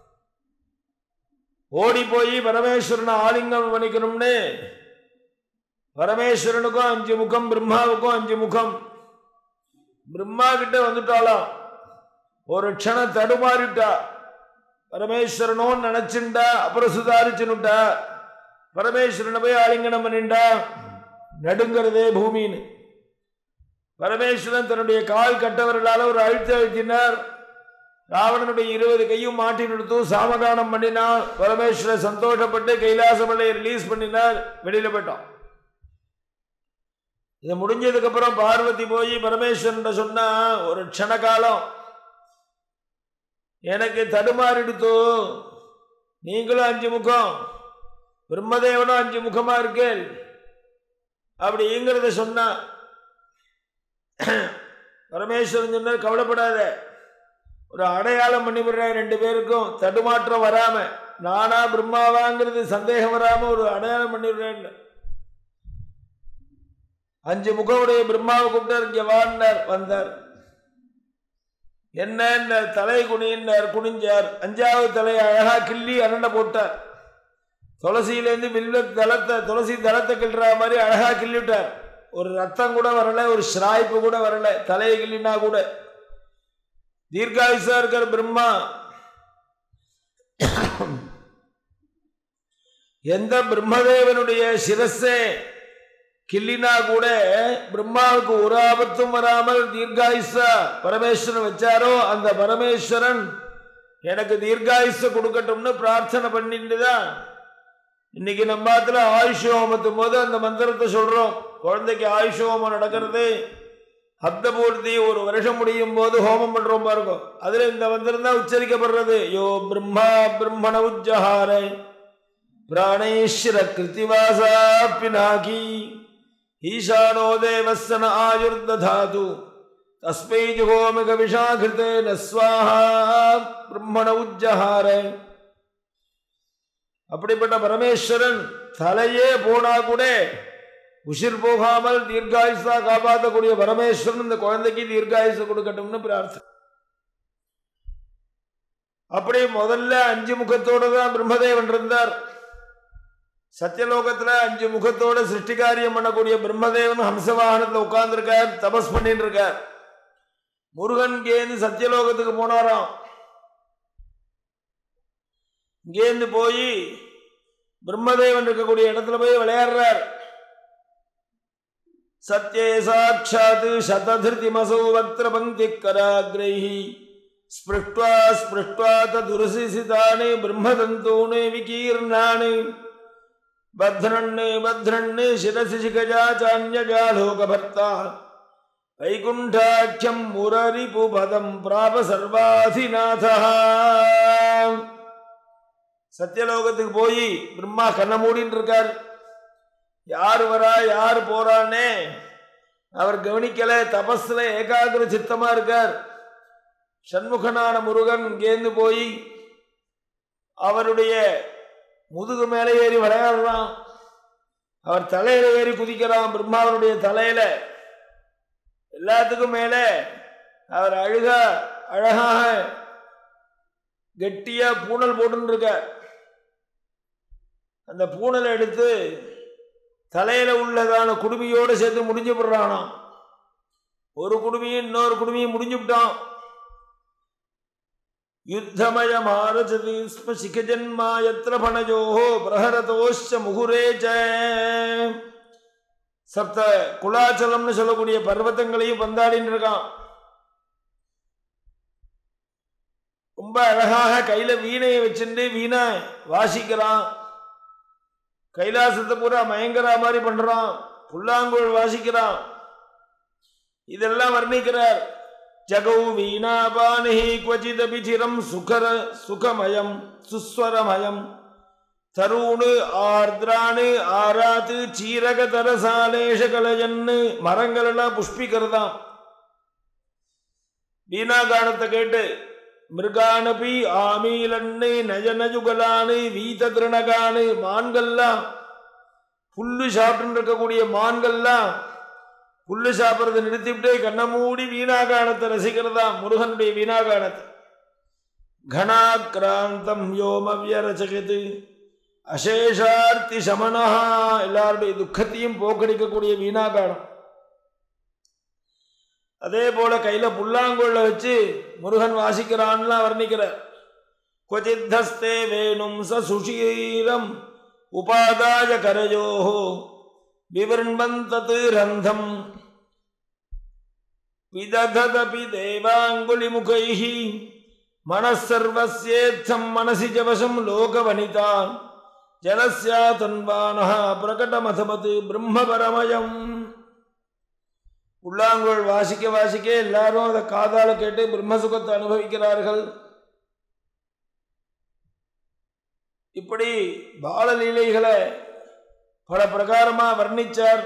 ஓடி போய் பரமேஸ்வரனை ஆலிங்கம் பண்ணிக்கணும்னு பரமேஸ்வரனுக்கும் அஞ்சு முகம் பிரம்மாவுக்கும் அஞ்சு முகம் பிரம்மா கிட்ட வந்துட்டாளாம் ஒரு க்ஷணம் தடுமாறிட்டா பரமேஸ்வரனும் நினைச்சுண்டா அப்புறம் சுதாரிச்சுனுட்டா பரமேஸ்வரனை போய் ஆலிங்கனம் பண்ணிண்டா நடுங்கிறதே பூமின்னு பரமேஸ்வரன் தன்னுடைய கால் கட்டவர்களால் ஒரு அழுத்த அழுத்தினார் ராவணனுடைய இருபது கையும் மாட்டி நிறுத்து சாமகானம் பண்ணினான் பரமேஸ்வரன் சந்தோஷப்பட்டு கைலாசமலையை ரிலீஸ் பண்ணினார் வெளியில போயிட்டான் இது முடிஞ்சதுக்கு அப்புறம் பார்வதி போய் பரமேஸ்வரன் சொன்னா ஒரு க்ஷண காலம் எனக்கு தடுமாறிடுத்தோ நீங்களும் அஞ்சு முகம் பிரம்மதேவனும் அஞ்சு முகமா இருக்கேன் அப்படிங்கிறத சொன்னா பரமேஸ்வரன் சொன்னார் கவலைப்படாத ஒரு அடையாளம் பண்ணி விடுறேன் ரெண்டு பேருக்கும் தடுமாற்றம் வராம நானா பிரம்மாவாங்கிறது சந்தேகம் வராம ஒரு அடையாளம் பண்ணி விடுறேன் அஞ்சு முகமுடைய பிரம்மாவை கூப்பிட்டார் இங்க வாண்டார் வந்தார் என்ன தலை குனியினார் குனிஞ்சார் அஞ்சாவது தலையை அழகா கிள்ளி அரண்ட போட்டார் துளசியிலேருந்து வில்ல தளத்தை துளசி தளத்தை கிள்ற மாதிரி அழகா கிள்ளிவிட்டார் ஒரு ரத்தம் கூட வரல ஒரு ஸ்ராய்ப்பு கூட வரல தலையை கிள்ளினா கூட தீர்காயுசா இருக்கிற பிரம்மா எந்த பிரம்மதேவனுடைய சிரஸே கிள்ளினா கூட பிரம்மாவுக்கு ஒரு ஆபத்தும் வராமல் தீர்காயுசா பரமேஸ்வரன் வச்சாரோ அந்த பரமேஸ்வரன் எனக்கு தீர்காயுச கொடுக்கட்டும்னு பிரார்த்தனை பண்ணிட்டு தான் இன்னைக்கு நம்ம ஆத்துல ஆயுஷ் ஹோமத்தும் போது அந்த மந்திரத்தை சொல்றோம் குழந்தைக்கு ஆயுஷ் ஹோமம் நடக்கிறது ஹப்தபூர்த்தி ஒரு வருஷம் முடியும் போது ஹோமம் பண்றோம் பாருங்க அதுல இந்த மந்திரம் தான் உச்சரிக்கப்படுறது யோ பிரம்மா பிரம்மண உஜ்ஜஹார பிராணேஸ்வர கிருத்திவாசா பினாகி ஈசானோ தேவசன ஆயுர்தாது தஸ்மை ஜுகோமிக விஷாகிருத்தே நஸ்வாஹா பிரம்மண உஜ்ஜஹார அப்படிப்பட்ட பரமேஸ்வரன் தலையே போனா கூட உசிர் போகாமல் தீர்காயுசா காப்பாற்றக்கூடிய பரமேஸ்வரன் இந்த குழந்தைக்கு தீர்காயுசு கொடுக்கட்டும்னு பிரார்த்தனை அப்படி முதல்ல அஞ்சு முகத்தோடு தான் பிரம்மதேவன் இருந்தார் சத்தியலோகத்துல அஞ்சு முகத்தோட சிருஷ்டி காரியம் பண்ணக்கூடிய பிரம்மதேவன் ஹம்சவாகனத்தில் உட்கார்ந்துருக்கார் தபஸ் பண்ணிட்டு இருக்கார் முருகன் இங்கேருந்து சத்தியலோகத்துக்கு போனாராம் இங்கேருந்து போய் பிரம்மதேவன் இருக்கக்கூடிய இடத்துல போய் விளையாடுறார் சத்யே சாட்சாத் சததிருதிமசோ வக்ர பங்கி கராகிரைஹி ஸ்பிருஷ்டுவா ஸ்பிருஷ்டுவா ததுரசிசிதானே பிரம்மதந்தூனே விகீர்ணானே பத்ரண்ணே பத்ரண்ணே சிரசி சிகஜா சான்யஜா லோகபர்த்தா வைகுண்டாக்கியம் முரரிபு பதம் பிராப சர்வாதிநாதா சத்தியலோகத்துக்கு போய் பிரம்மா கண்ண மூடின்னு இருக்கார் யார் வரா யார் போறான்னே அவர் கவனிக்கல தபஸ்ல ஏகாகிர சித்தமா இருக்கார் சண்முகனான முருகன் இங்கேருந்து போய் அவருடைய முதுகு மேலே ஏறி விளையாடுறான் அவர் தலையில ஏறி குதிக்கிறான் பிரம்மாவனுடைய தலையில எல்லாத்துக்கும் மேலே அவர் அழுகா அழகாக கெட்டியா பூனல் போட்டுன்னு இருக்கார் அந்த பூனலை எடுத்து தலையில உள்ளதான குடுமியோடு சேர்த்து முடிஞ்சு விடுறானாம் ஒரு குடுமியும் இன்னொரு குடுமியும் முடிஞ்சு விட்டான் யுத்தமயமாரச்சதி ஸ்ம சிகஜன்மா எத்திர பணஜோஹோ பிரஹரதோஷ முகுரே ச சப்த குலாச்சலம்னு சொல்லக்கூடிய பர்வத்தங்களையும் பந்தாடின்னு இருக்கான் ரொம்ப அழகாக கையில வீணையை வச்சுட்டு வீணை வாசிக்கிறான் கைலாசத்தை பூரா மயங்கரா மாதிரி பண்றான் புல்லாங்குழல் வாசிக்கிறான் இதெல்லாம் வர்ணிக்கிறார் ஜகௌ வீணாபானி குவச்சிதபி சிரம் சுகர சுகமயம் சுஸ்வரமயம் தருணு ஆர்திரானு ஆராத்து சீரக தரசாலேஷ கலஜன்னு மரங்கள் எல்லாம் புஷ்பிக்கிறதாம் வீணாகானத்தை கேட்டு மிருகானபி ஆமீலன்னு நஜநஜுகலானு வீத திருணகானு மான்கள்லாம் புல்லு சாப்பிட்டு இருக்கக்கூடிய மான்கள்லாம் புல்லு சாப்பிட்றதை நிறுத்திவிட்டு கண்ணை மூடி வீணாகானத்தை ரசிக்கிறதா முருகனுடைய வீணாகானத்தை கணாக்கிராந்தம் யோமவியரச்சகத்து அசேஷார்த்தி சமணா எல்லாருடைய துக்கத்தையும் போக்கடிக்கக்கூடிய வீணாகானம் அதே போல கையில புல்லாங்குழல வச்சு முருகன் வாசிக்கிறான்லாம் வர்ணிக்கிறார் கொச்சித்தஸ்தே வேணும் ச சுஷீரம் உபாதாய கரஜோஹோ விவர்ணந்தது ரந்தம் விததபி தேவாங்குலிமுகைः மனசர்வஸ்யேத்தம் மனசி ஜவசம் லோகவனிதா ஜலஸ்யா தன்வானः பிரகடமதமது பிரம்மபரமயம் உள்ளாங்குழல் வாசிக்க வாசிக்க எல்லாரும் அதை காதால கேட்டு பிரம்மசுகத்தை அனுபவிக்கிறார்கள் இப்படி பாலலீலைகளை பல பிரகாரமா வர்ணிச்சார்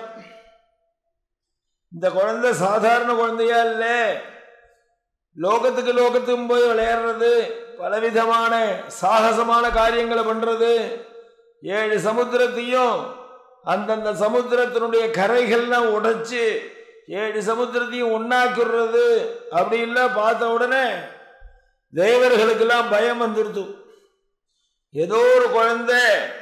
இந்த குழந்தை சாதாரண குழந்தையா இல்ல லோகத்துக்கு லோகத்துக்கும் போய் விளையாடுறது பலவிதமான சாகசமான காரியங்களை பண்றது ஏழு சமுத்திரத்தையும் அந்தந்த சமுத்திரத்தினுடைய கரைகள்லாம் உடைச்சு ஏழு சமுத்திரத்தையும் ஒன்னாக்கிடுறது அப்படின்லாம் பார்த்த உடனே தேவர்களுக்கெல்லாம் பயம் வந்துடுது ஏதோ ஒரு குழந்தை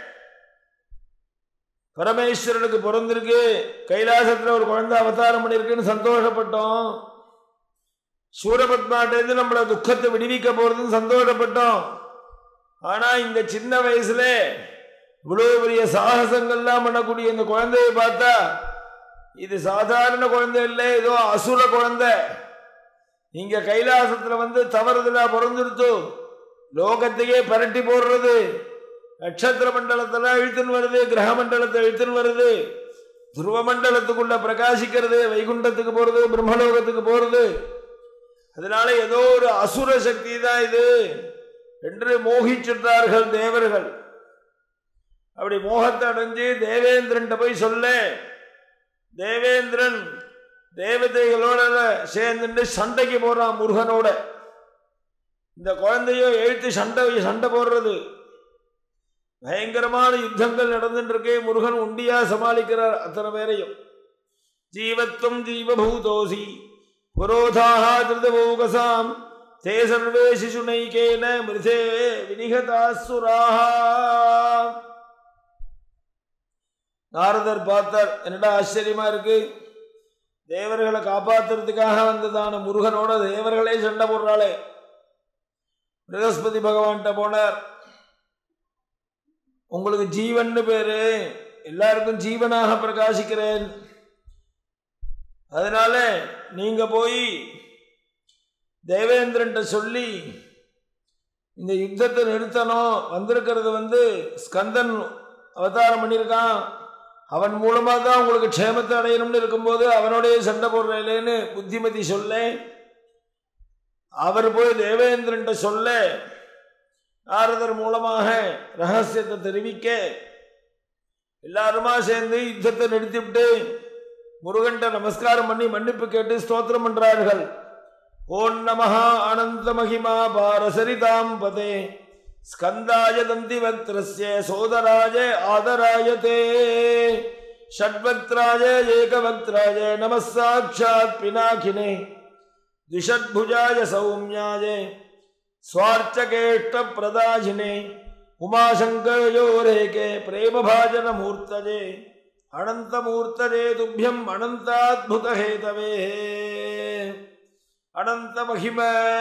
பரமேஸ்வரனுக்கு பிறந்திருக்கு கைலாசத்தில் ஒரு குழந்தை அவதாரம் பண்ணியிருக்குன்னு சந்தோஷப்பட்டோம் சூரபத்மாட்டேருந்து நம்மள துக்கத்தை விடுவிக்க போறதுன்னு சந்தோஷப்பட்டோம் ஆனா இந்த சின்ன வயசுல இவ்வளவு பெரிய சாகசங்கள்லாம் பண்ணக்கூடிய இந்த குழந்தையை பார்த்தா இது சாதாரண குழந்தை இல்லை ஏதோ அசுர குழந்தை இங்க கைலாசத்துல வந்து தவறுதலா பிறந்துருத்து லோகத்தையே பரட்டி போடுறது நட்சத்திர மண்டலத்தெல்லாம் இழுத்துன்னு வருது கிரக மண்டலத்தை இழுத்துன்னு வருது துருவ மண்டலத்துக்குள்ள பிரகாசிக்கிறது வைகுண்டத்துக்கு போறது பிரம்மலோகத்துக்கு போறது அதனால ஏதோ ஒரு அசுர சக்தி தான் இது என்று மோகிச்சுட்டார்கள் தேவர்கள் அப்படி மோகத்தை அடைஞ்சு தேவேந்திரன் போய் சொல்ல தேவேந்திரன் தேவதைகளோட சேர்ந்துட்டு சண்டைக்கு போறான் முருகனோட இந்த குழந்தையோ எழுத்து சண்டை சண்டை போடுறது பயங்கரமான யுத்தங்கள் நடந்துட்டு இருக்கே முருகன் உண்டியா சமாளிக்கிறார் அத்தனை பேரையும் ஜீவத்துவம் ஜீவபூதோசி புரோதாக திருதபூகசாம் தே சர்வே சிசுனைகேன மிருதே வினிகதாசுராக நாரதர் பார்த்தார் என்னடா ஆச்சரியமா இருக்கு தேவர்களை காப்பாத்துறதுக்காக வந்ததான முருகனோட தேவர்களே சண்டை போடுறாளே பிரகஸ்பதி பகவான்கிட்ட போனார் உங்களுக்கு ஜீவன் பேரு எல்லாருக்கும் ஜீவனாக பிரகாசிக்கிறேன் அதனால நீங்க போய் தேவேந்திரன்ட்ட சொல்லி இந்த யுத்தத்தை நிறுத்தணும் வந்திருக்கிறது வந்து ஸ்கந்தன் அவதாரம் பண்ணியிருக்கான் அவன் மூலமா தான் உங்களுக்கு க்ஷேமத்தை அடையணும்னு இருக்கும்போது அவனோடைய சண்டை போடுறேன்னு புத்திமதி சொல்ல அவர் போய் தேவேந்திரன்ட்ட சொல்ல நாரதர் மூலமாக ரகசியத்தை தெரிவிக்க எல்லாருமா சேர்ந்து யுத்தத்தை நிறுத்திவிட்டு முருகன்ட்ட நமஸ்காரம் பண்ணி மன்னிப்பு கேட்டு ஸ்தோத்திரம் பண்றார்கள் ஓம் நமஹா ஆனந்த மகிமா பாரசரிதாம் பதே ஸ்கந்தாய தந்தி வக்திரஸ்ய சோதராய ஆதராயதே ஷட்வக்திராய ஏகவக்திராய நம சாட்சாத் பினாகினே द्विषद्भुजाय सौम्याय स्वार्चकेष्टप्रदाजिने उमाशङ्करयोरेके प्रेमभाजनमूर्तजे अनन्तमूर्तजे तुभ्यम् अनन्ताद्भुतहेतवे அனந்தமகிம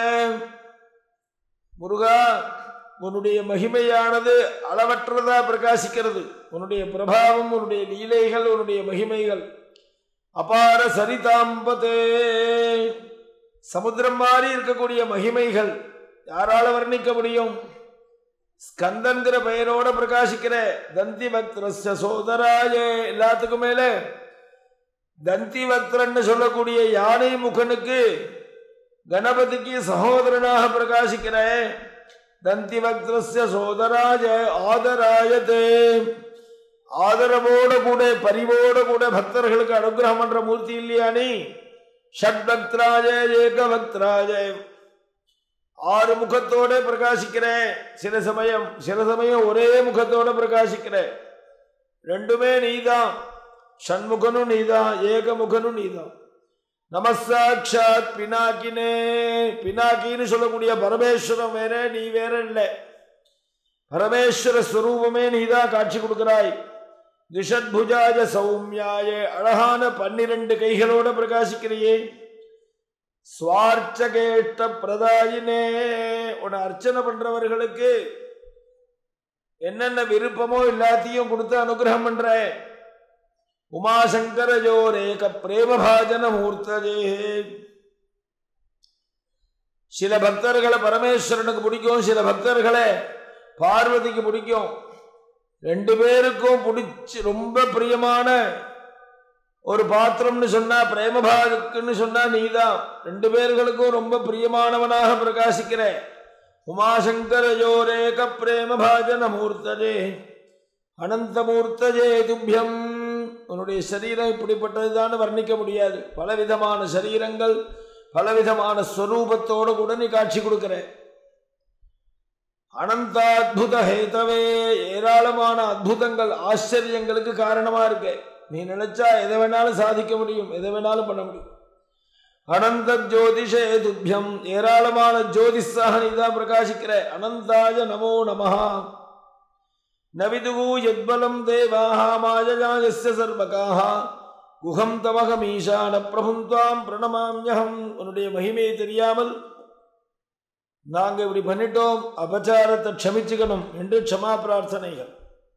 முருகா உன்னுடைய மகிமையானது அளவற்றதா பிரகாசிக்கிறது உன்னுடைய பிரபாவம் உன்னுடைய லீலைகள் உன்னுடைய மகிமைகள் அபார சரிதாம்பதே சமுத்திரம் மாதிரி இருக்கக்கூடிய மகிமைகள் யாரால வர்ணிக்க முடியும் ஸ்கந்தன்கிற பெயரோட பிரகாசிக்கிற தந்தி பக்திரஸ்ய சோதராய எல்லாத்துக்கும் மேல தந்தி பக்திரன்னு சொல்லக்கூடிய யானை முகனுக்கு கணபதிக்கு சகோதரனாக பிரகாசிக்கிற தந்தி பக்திரஸ்ய சோதராய ஆதராயதே ஆதரவோட கூட பரிவோட கூட பக்தர்களுக்கு அனுகிரகம் பண்ற மூர்த்தி இல்லையா நீ ஷட்பக்திராஜ ஏகபக்திராஜ ஆறு முகத்தோட பிரகாசிக்கிறேன் சில சமயம் சில சமயம் ஒரே முகத்தோட பிரகாசிக்கிறேன் ரெண்டுமே நீதான் ஷண்முகனும் நீதான் ஏகமுகனும் நீதான் நமசாட்சாத் பினாக்கினே பினாக்கின்னு சொல்லக்கூடிய பரமேஸ்வரம் வேற நீ வேற இல்லை பரமேஸ்வர ஸ்வரூபமே நீதான் காட்சி கொடுக்கிறாய் திஷத்புஜாய சௌமியாய அழகான பன்னிரண்டு கைகளோட பிரகாசிக்கிறியே சுவார்ச்சகேஷ்ட பிரதாயினே உன்னை அர்ச்சனை பண்றவர்களுக்கு என்னென்ன விருப்பமோ எல்லாத்தையும் கொடுத்து அனுகிரகம் பண்ற உமாசங்கர ஜோரேக பிரேமபாஜன மூர்த்தஜே சில பக்தர்களை பரமேஸ்வரனுக்கு பிடிக்கும் சில பக்தர்களை பார்வதிக்கு பிடிக்கும் ரெண்டு பேருக்கும் பிடிச்சி ரொம்ப பிரியமான ஒரு பாத்திரம்னு சொன்னா பிரேமபாகுக்குன்னு சொன்னா நீதான் ரெண்டு பேர்களுக்கும் ரொம்ப பிரியமானவனாக பிரகாசிக்கிற உமாசங்கர ஜோரேக பிரேமபாஜன மூர்த்தஜே அனந்த மூர்த்தஜே துப்பியம் உன்னுடைய சரீரம் இப்படிப்பட்டதுதான் வர்ணிக்க முடியாது பலவிதமான சரீரங்கள் பலவிதமான ஸ்வரூபத்தோடு கூட நீ காட்சி கொடுக்கிற அனந்தாத்புத ஹேதவே ஏராளமான அற்புதங்கள் ஆச்சரியங்களுக்கு காரணமா இருக்கு நீ நினைச்சா எதை வேணாலும் சாதிக்க முடியும் எதை வேணாலும் பண்ண முடியும் அனந்த ஜோதிஷே துப்பியம் ஏராளமான ஜோதிஷாக நீ தான் பிரகாசிக்கிற அனந்தாய நமோ நமஹா நவிதுகு யத்பலம் தேவாக மாயஜாயஸ்ய சர்வகாக குஹம் தமகமீஷான பிரபும் துவாம் பிரணமாம்யகம் உன்னுடைய மகிமையை தெரியாமல் நாங்க இப்படி பண்ணிட்டோம் அபச்சாரத்தை க்ஷமிச்சுக்கணும் என்று க்ஷமா பிரார்த்தனைகள்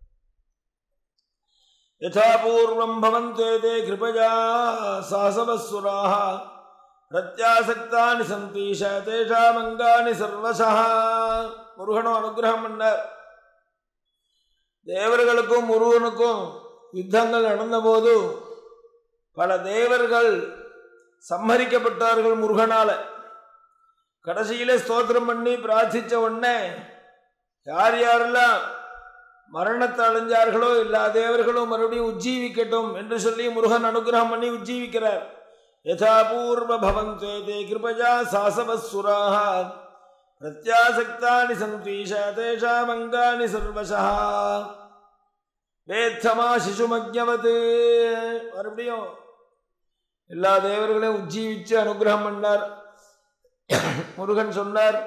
யதா பூர்வம் பவந்தே தே கிருபயா சாசவசுராக பிரத்யாசக்தானி சந்தீஷ தேஷாம் அங்கானி சர்வசா முருகனும் அனுகிரகம் பண்ணார் தேவர்களுக்கும் முருகனுக்கும் யுத்தங்கள் நடந்தபோது பல தேவர்கள் சம்மரிக்கப்பட்டார்கள் முருகனால கடைசியில ஸ்தோத்திரம் பண்ணி பிரார்த்திச்ச உடனே யார் யாரெல்லாம் மரணத்தை அடைஞ்சார்களோ எல்லா தேவர்களும் மறுபடியும் உஜ்ஜீவிக்கட்டும் என்று சொல்லி முருகன் அனுகிரகம் பண்ணி உஜ்ஜீவிக்கிறார் யதா பூர்வ பவந்தே தே கிருபயா சாசவசுராக பிரத்யாசக்தானி சந்தீஷ தேஷாம் அங்கானி சர்வசா வேத்தமா சிசுமஜ்ஞவத் மறுபடியும் எல்லா தேவர்களையும் உஜ்ஜீவிச்சு அனுகிரகம் பண்ணார் முருகன் சொன்னார்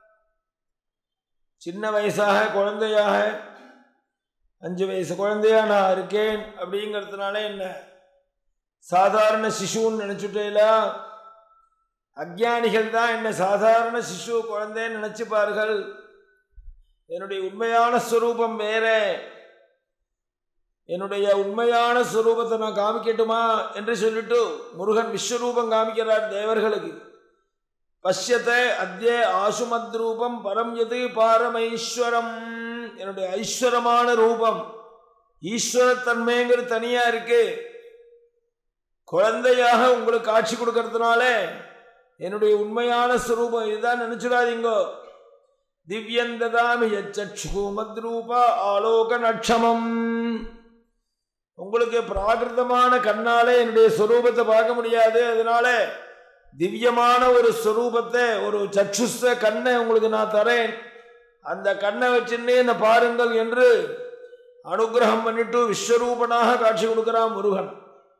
சின்ன வயசாக குழந்தையாக அஞ்சு வயசு குழந்தையா நான் இருக்கேன் அப்படிங்கிறதுனால என்ன சாதாரண சிசுன்னு நினைச்சுட்டேலா அஜானிகள் தான் என்ன சாதாரண சிசு குழந்தைன்னு நினைச்சுப்பார்கள் என்னுடைய உண்மையான ஸ்வரூபம் வேற என்னுடைய உண்மையான ஸ்வரூபத்தை நான் காமிக்கட்டுமா என்று சொல்லிட்டு முருகன் விஸ்வரூபம் காமிக்கிறார் தேவர்களுக்கு பஷ்யத்தை அத்திய ஆசுமத்ரூபம் பரம் எது பாரமைஸ்வரம் என்னுடைய ஐஸ்வரமான ரூபம் ஈஸ்வரத்தன்மைங்கிறது தனியா இருக்கு குழந்தையாக உங்களுக்கு காட்சி கொடுக்கறதுனால என்னுடைய உண்மையான ஸ்வரூபம் இதுதான் நினைச்சுடாதீங்கோ திவ்யந்ததாமி யச்சு மத்ரூபா ஆலோக நட்சமம் உங்களுக்கு பிராகிருதமான கண்ணாலே என்னுடைய ஸ்வரூபத்தை பார்க்க முடியாது அதனால திவ்யமான ஒரு ஸ்வரூபத்தை ஒரு சற்றுஸ்த கண்ணை உங்களுக்கு நான் தரேன் அந்த கண்ணை வச்சுன்னே என்ன பாருங்கள் என்று அனுகிரகம் பண்ணிட்டு விஸ்வரூபனாக காட்சி கொடுக்கிறான் முருகன்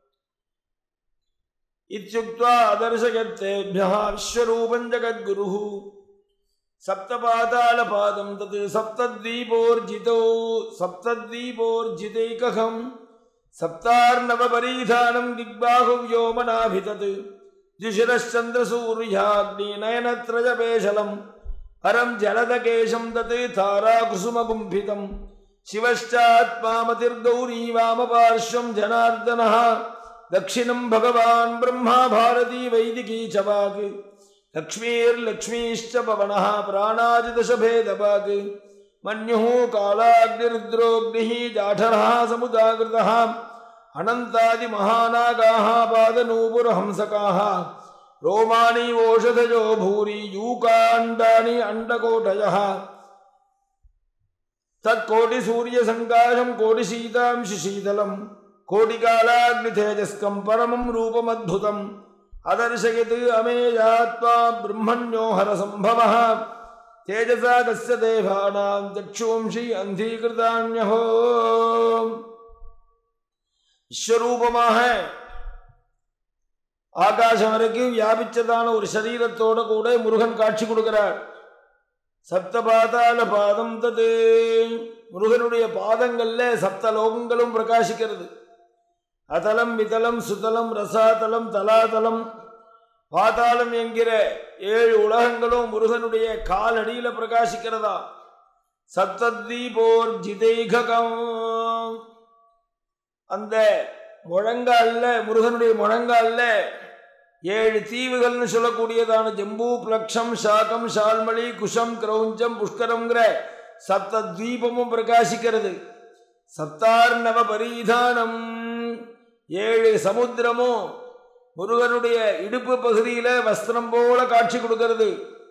இத்தியுக்த்வா அதர்சகத்தேபியா விஸ்வரூபம் ஜகத்குரு சப்தபாதாளபாதம் தத் சப்தத்வீபோர்ஜிதோ சப்தத்வீபோர்ஜிதைகம் சப்தார்ணவபரீதானம் திக்பாகு வ்யோமனாபிதத் திசிரச்சந்திரசூர்யாக்னி நயனத்ரஜபேஷலம் பரம் ஜலதகேஷம் தத் தாராகுசுமகும்பிதம் சிவश्चात्मामतिर्गौरी वामपार्श्वं जनार्दनः दक्षिणं भगवान् ब्रह्मा भारती वैदिकी च वाक् लक्ष्मीर्लक्ष्मीश्च पवनः प्राणाजिदशभेदवाक् मन्युः कालाग्निरुद्रोऽग्निः जाठरः समुदाकृतः अनन्तादिमहानागाः पादनूपुरहंसकाः रोमाणि ओषधजो भूरि यूकाण्डानि अण्डकोटयः तत्कोटिसूर्यसङ्काशं कोटिशीतांशि शीतलं कोटिकालाग्नितेजस्कं परमं रूपमद्भुतं அதர்சயது அமேயாத்மா பிரம்மண்யோஹர சம்பவ தேஜசா தஸ்ய தேவானாம் தட்சோம்ஷி அந்தீகிருதான்யஹோ விஸ்வரூபமாக ஆகாசம் வரைக்கும் வியாபிச்சதான ஒரு சரீரத்தோட கூட முருகன் காட்சி கொடுக்கிறார் சப்த பாதாள பாதம் தது முருகனுடைய பாதங்கள்ல சப்த லோகங்களும் பிரகாசிக்கிறது அதலம் விதலம் சுதலம் ரசாதலம் தலாதலம் பாதாளம் என்கிற ஏழு உலகங்களும் முருகனுடைய காலடியில பிரகாசிக்கிறதா சப்தீபோர் ஜிதைகம் அந்த முழங்கால்ல முருகனுடைய முழங்கால்ல ஏழு தீவுகள்னு சொல்லக்கூடியதான ஜம்பு பிளக்ஷம் சாகம் சால்மலி குஷம் கிரௌஞ்சம் புஷ்கரம்ங்கிற சப்த தீபமும் பிரகாசிக்கிறது சப்தார்ணவ பரீதானம் ஏழு சமுத்திரமும் முருகனுடைய இடுப்பு பகுதியில வஸ்திரம் போல காட்சி கொடுக்கிறது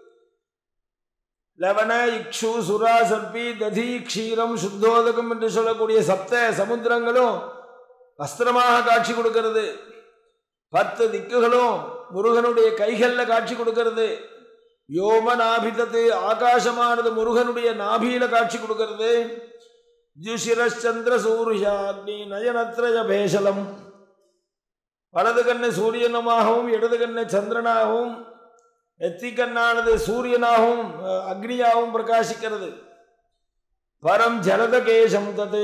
லவண இக்ஷு சுரா சர்பி ததி க்ஷீரம் சுத்தோதகம் என்று சொல்லக்கூடிய சப்த சமுத்திரங்களும் வஸ்திரமாக காட்சி கொடுக்கிறது பத்து திக்குகளும் முருகனுடைய கைகள்ல காட்சி கொடுக்கிறது யோம நாபிதத்து ஆகாசமானது முருகனுடைய நாபியில காட்சி கொடுக்கிறது ஜுஷிரச்சந்திர சூரியாக்னி நயனத்ரஜ பேசலம் வலது கண்ணு சூரியனமாகவும் இடது கண்ணு சந்திரனாகவும் நெத்தி கண்ணானது சூரியனாகவும் அஹ், அக்னியாகவும் பிரகாசிக்கிறது பரம் ஜலத கேசம் தது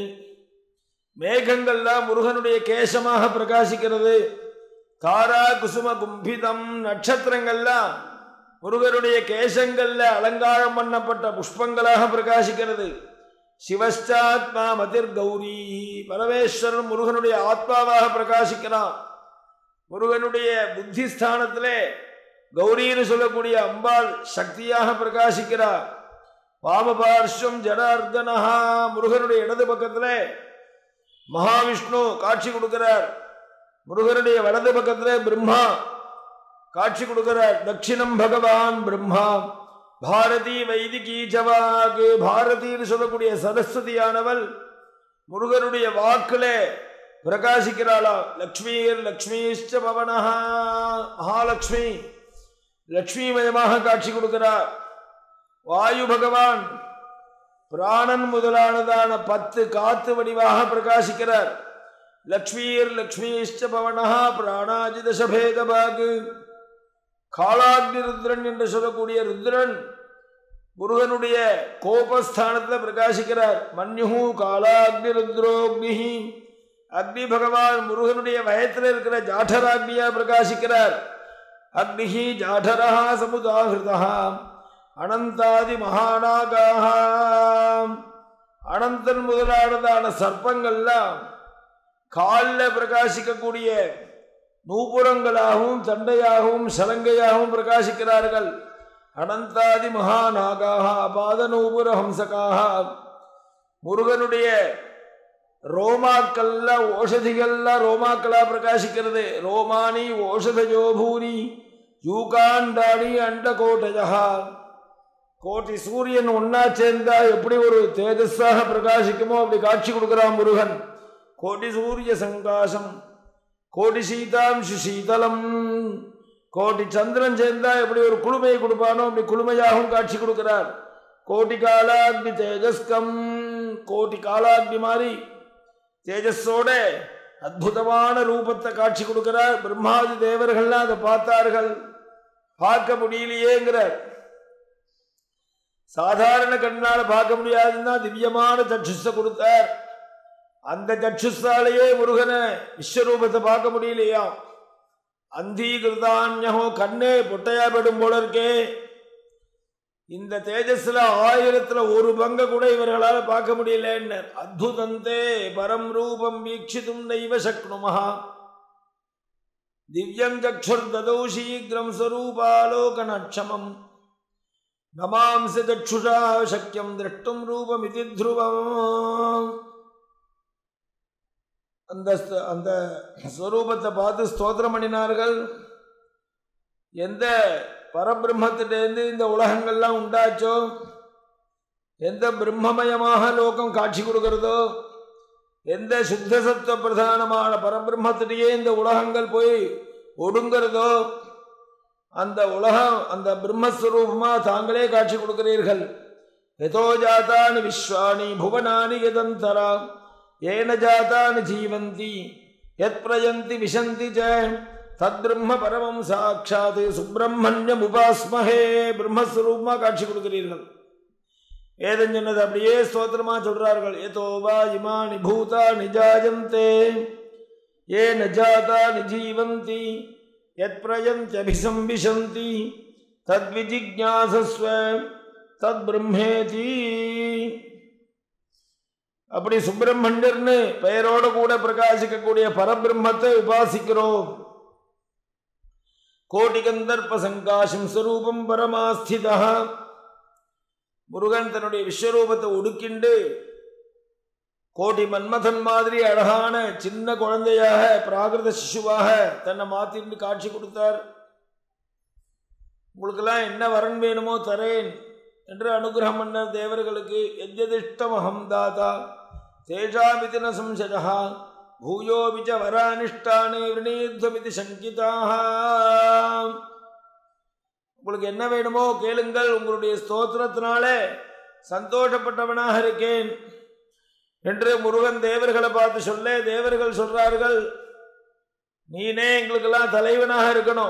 மேகங்கள்லாம் முருகனுடைய கேசமாக பிரகாசிக்கிறது தாரா குசும கும்பிதம் நட்சத்திரங்கள்லாம் முருகனுடைய கேசங்கள்ல அலங்காரம் பண்ணப்பட்ட புஷ்பங்களாக பிரகாசிக்கிறது சிவஸ்டாத்மா மதிர் கௌரி பரமேஸ்வரன் முருகனுடைய ஆத்மாவாக பிரகாசிக்கிறான் முருகனுடைய புத்திஸ்தானத்திலே கௌரின்னு சொல்லக்கூடிய அம்பாள் சக்தியாக பிரகாசிக்கிறார் பாமபார்ஸ்வம் ஜனார்தனஹா முருகனுடைய இடது பக்கத்திலே மகாவிஷ்ணு காட்சி கொடுக்கிறார் முருகனுடைய வலது பக்கத்திலே பிரம்மா காட்சி கொடுக்கிறார் தட்சிணம் பகவான் பிரம்மா பாரதி வைதிகி ஜவாகு பாரதின்னு சொல்லக்கூடிய சரஸ்வதியானவள் முருகனுடைய வாக்குலே பிரகாசிக்கிறாளா லக்ஷ்மீர் லக்ஷ்மீஷ்ட பவனஹா மகாலட்சுமி லக்ஷ்மிமயமாக காட்சி கொடுக்கிறார் வாயு பகவான் பிராணன் முதலானதான பத்து காத்து வடிவாக பிரகாசிக்கிறார் லக்ஷ்மீர் லக்ஷ்மீஷ்ட பவனஹா பிராணாஜித சபேதபாகு காலாக்னி ருத்ரன் என்று சொல்லக்கூடிய ருத்ரன் முருகனுடைய கோபஸ்தானத்தில் பிரகாசிக்கிறார் மன்யுஹு காலாக்னி ருத்ரோக்னிஹி அக்னி பகவான் முருகனுடைய வயத்தில் இருக்கிற ஜாഠராக்னியா பிரகாசிக்கிறார் அக்னிஹி ஜாഠரா சமுதாகிருதா அனந்தாதி மகாநாகாக அனந்தன் முதலானதான சர்ப்பங்கள்லாம் காலில் பிரகாசிக்கக்கூடிய நூபுரங்களாகவும் தண்டையாகவும் சலங்கையாகவும் பிரகாசிக்கிறார்கள் அனந்தாதி மகாநாகாக அபாத நூபுர ஹம்சகாக முருகனுடைய ரோமாக்கள்ல ஓஷதிகள்லாம் ரோமாக்களா பிரகாசிக்கிறது ரோமானி ஓஷதஜோபூரி யூகாண்டாணி அண்டகோட்டஜா கோட்டி சூரியன் ஒன்னா சேர்ந்தா எப்படி ஒரு தேஜஸாக பிரகாசிக்குமோ அப்படி காட்சி கொடுக்கிறான் முருகன் கோடி சூரிய சங்காசம் கோடி சீதாம்சு சீதலம் கோடி சந்திரன் சேர்ந்தா எப்படி ஒரு குளுமையை கொடுப்பானோ அப்படி குளுமையாகவும் காட்சி கொடுக்கிறார் கோடி காலாக்னி தேஜஸ்கம் கோடி காலாக்னி மாதிரி தேஜஸோட அற்புதமான ரூபத்தை காட்சி கொடுக்கிறார் பிரம்மாதி தேவர்கள்லாம் அதை பார்த்தார்கள் பார்க்க முடியலையேங்கிறார் சாதாரண கண்ணால பார்க்க முடியாதுன்னா திவ்யமான சட்சுஸை கொடுத்தார் அந்த சட்சுஸாலேயே முருகனை விஸ்வரூபத்தை பார்க்க முடியலையா அந்தீகிருதான்யோ கண்ணே பொட்டையா போயிடும் போல இருக்கே இந்த தேஜஸ்ல ஆயிரத்துல ஒரு பங்க கூட இவர்களால பார்க்க முடியலன்னு அத்புதந்தே பரம் ரூபம் வீட்சிதும் நைவ சக்னுமஹா திவ்யம் சக்ஷுர் ததௌ சீக்கிரம் ஸ்வரூபாலோகனட்சமம் நமாம்ச சக்ஷுஷா சக்கியம் திரஷ்டும் ரூபமிதி த்ருவம் அந்த ஸ்த- அந்த ஸ்வரூபத்தை பார்த்து ஸ்தோத்திரம் பண்ணினார்கள் எந்த பரபிரம்மத்திட்டேருந்து இந்த உலகங்கள்லாம் உண்டாச்சோ எந்த பிரம்மமயமாக லோகம் காட்சி கொடுக்கிறதோ எந்த சுத்த சத்துவ பிரதானமான பரபிரம்மத்திலேயே இந்த உலகங்கள் போய் ஒடுங்கிறதோ அந்த உலகம் அந்த பிரம்மஸ்வரூபமா தாங்களே காட்சி கொடுக்கிறீர்கள் எதோ ஜாத்தானி விஸ்வானி புவனானி எதந்தரா ஏன ஜாத்தானி ஜீவந்தி யத் பிரயந்தி விசந்தி ச தத் பிரம்ம பரமம் சாட்சாத் சுப்பிரமணியம் உபாஸ்மஹே பிரம்மஸ்வரூபமா காட்சி கொடுக்கிறீர்கள் வேதம் சொன்னது அப்படியே ஸ்தோத்திரமா சொல்றார்கள் ஏதோ வா இமானி பூதா நிஜாயந்தே ஏ நஜாதா நிஜீவந்தி யத் பிரயந்தியபிசம்பிசந்தி தத் விஜிஜாசஸ்வ தத் பிரம்மேதி அப்படி சுப்பிரமணியர்னு பெயரோட கூட பிரகாசிக்கக்கூடிய பரபிரம்மத்தை உபாசிக்கிறோம் கோடி கந்தர்ப்ப சங்காசம் ஸ்வரூபம் பரமாஸ்திதா முருகன் தன்னுடைய விஸ்வரூபத்தை உடுக்கிண்டு கோடி மன்மதன் மாதிரி அழகான சின்ன குழந்தையாக பிராகிருத சிசுவாக தன்னை மாத்திட்டு காட்சி கொடுத்தார் உங்களுக்கெல்லாம் என்ன வரன் வேணுமோ தரேன் என்று அனுகிரகம் பண்ண தேவர்களுக்கு எத்யதிஷ்டமஹம் தாதா தேஷாமிதி ந சம்சயா பூயோபிச்ச வரானிஷ்டானே விரணீத்வமிதி சங்கிதாக உங்களுக்கு என்ன வேணுமோ கேளுங்கள் உங்களுடைய ஸ்தோத்திரத்தினாலே சந்தோஷப்பட்டவனாக இருக்கேன் என்று முருகன் தேவர்களை பார்த்து சொல்ல தேவர்கள் சொல்றார்கள் நீனே எங்களுக்கெல்லாம் தலைவனாக இருக்கணும்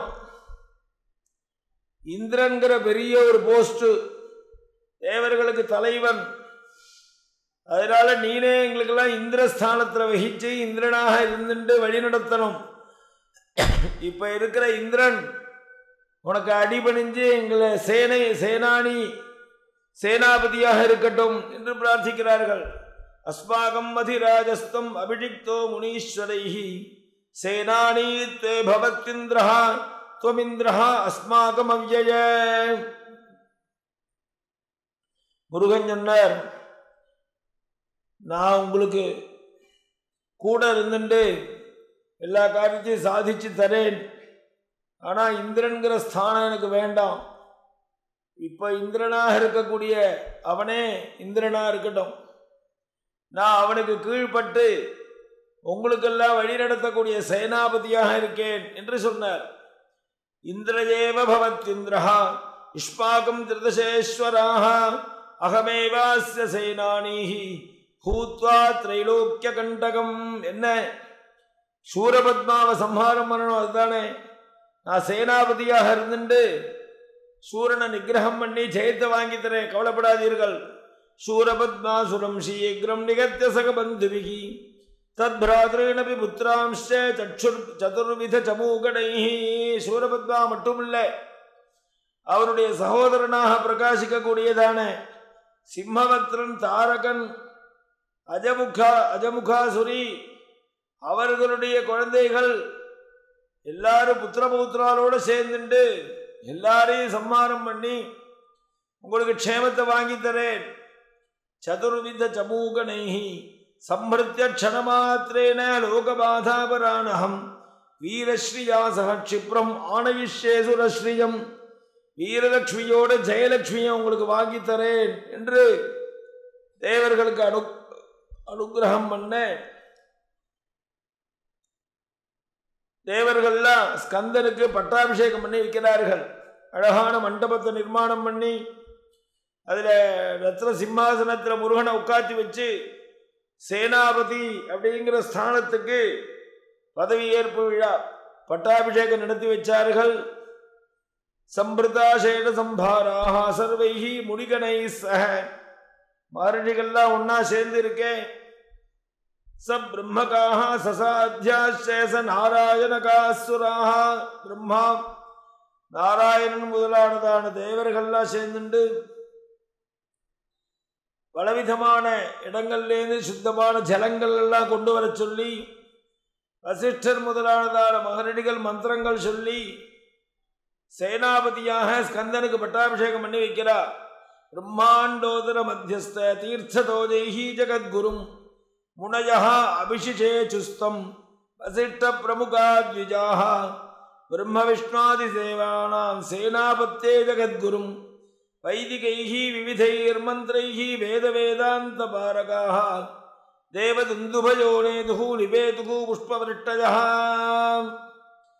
இந்திரன்கிற பெரிய ஒரு போஸ்ட் தேவர்களுக்கு தலைவன் அதனால நீனே எங்களுக்கெல்லாம் இந்திரஸ்தானத்தில் வகிச்சு இந்திரனாக இருந்துட்டு வழி நடத்தணும் இப்ப இருக்கிற இந்திரன் உனக்கு அடிபணிஞ்சு எங்களை சேனை சேனானி சேனாபதியாக இருக்கட்டும் என்று பிரார்த்திக்கிறார்கள் அஸ்மாகம் மதிராஜஸ்தம் அபிஷிக்தோ முனீஸ்வரைஹி சேனானி தே பவத்திந்திரஹா துவமிந்திரஹா அஸ்மாகம் அவ்யய முருகன் சொன்னார் நான் உங்களுக்கு கூட இருந்துட்டு எல்லா காரியத்தையும் சாதிச்சு தரேன் ஆனால் இந்திரன்கிற ஸ்தானம் எனக்கு வேண்டாம் இப்போ இந்திரனாக இருக்கக்கூடிய அவனே இந்திரனாக இருக்கட்டும் நான் அவனுக்கு கீழ்ப்பட்டு உங்களுக்கெல்லாம் வழி நடத்தக்கூடிய சேனாபதியாக இருக்கேன் என்று சொன்னார் இந்திரஜேவ பவத் இந்திரஹா யுஷ்மாகம் திருதசேஸ்வராக அகமேவாஸ்ய சேனானீஹி பூத்வா திரைலோக்கிய கண்டகம் என்ன சூரபத்மாவை சம்ஹாரம் பண்ணணும் அதுதானே நான் சேனாபதியாக இருந்துட்டு சூரனை நிகிரகம் பண்ணி ஜெயத்தை வாங்கி தரேன் கவலைப்படாதீர்கள் சூரபத்மாசுரம் சீக்கிரம் நிகத்திய சகபந்துவிகி தத் பிராதரேனபி புத்திராம்ச சற்றுர் சதுர்வித சமூகடை சூரபத்மா மட்டுமில்லை அவருடைய சகோதரனாக பிரகாசிக்கக்கூடியதான சிம்மவத்ரன் தாரகன் அஜமுகா அஜமுகாசுரி அவர்களுடைய குழந்தைகள் எல்லாரும் புத்திரபௌத்திராரோட சேர்ந்துட்டு எல்லாரையும் சம்மானம் பண்ணி உங்களுக்கு க்ஷேமத்தை வாங்கி தரேன் சதுர்வித சமூகனைஹி சம்பிருத்திய க்ஷணமாத்திரேன லோகபாதாபராணகம் வீரஸ்ரீயா சக க்ஷிப்ரம் ஆணயிஷ்யே சுரஸ்ரீயம் வீரலட்சுமியோட ஜெயலட்சுமியை உங்களுக்கு வாங்கி தரேன் என்று தேவர்களுக்கு அனு அனுகிரகம் பண்ண தேவர்கள்லாம் ஸ்கந்தனுக்கு பட்டாபிஷேகம் பண்ணி வைக்கிறார்கள் அழகான மண்டபத்தை நிர்மாணம் பண்ணி அதில் ரத்ன சிம்மாசனத்தில் முருகனை உட்காத்தி வச்சு சேனாபதி அப்படிங்கிற ஸ்தானத்துக்கு பதவி ஏற்பு விழா பட்டாபிஷேகம் நடத்தி வச்சார்கள் சம்பிரதாசேன சம்பாராக சர்வைகி முடிகனை சக மகர்ஷிகள்லாம் ஒன்னா சேர்ந்து இருக்கேன் ச பிரம்மகாக சசாத்தியாசேச நாராயணகாசுராக பிரம்மா நாராயணன் முதலானதான தேவர்கள்லாம் சேர்ந்துண்டு பலவிதமான இடங்கள்லேருந்து சுத்தமான ஜலங்கள் எல்லாம் கொண்டு வர சொல்லி வசிஷ்டர் முதலானதான மகரடிகள் மந்திரங்கள் சொல்லி சேனாபதியாக ஸ்கந்தனுக்கு பட்டாபிஷேகம் பண்ணி வைக்கிறார் பிரம்மாண்டோதர மத்தியஸ்த தீர்த்ததோஜைஹி ஜகத்குரும் முனயா அபிஷிஷே சுஸ்தம் வசிஷ்ட பிரமுகா த்விஜாக பிரம்ம விஷ்ணாதி சேவானாம் சேனாபத்தே ஜகத்குரும் வைதிகைः विविधैर्मन्त्रैः वेदवेदान्तपारकाः देवदुन्दुभयो नेतुः निपेतुः पुष्पवृष्टयः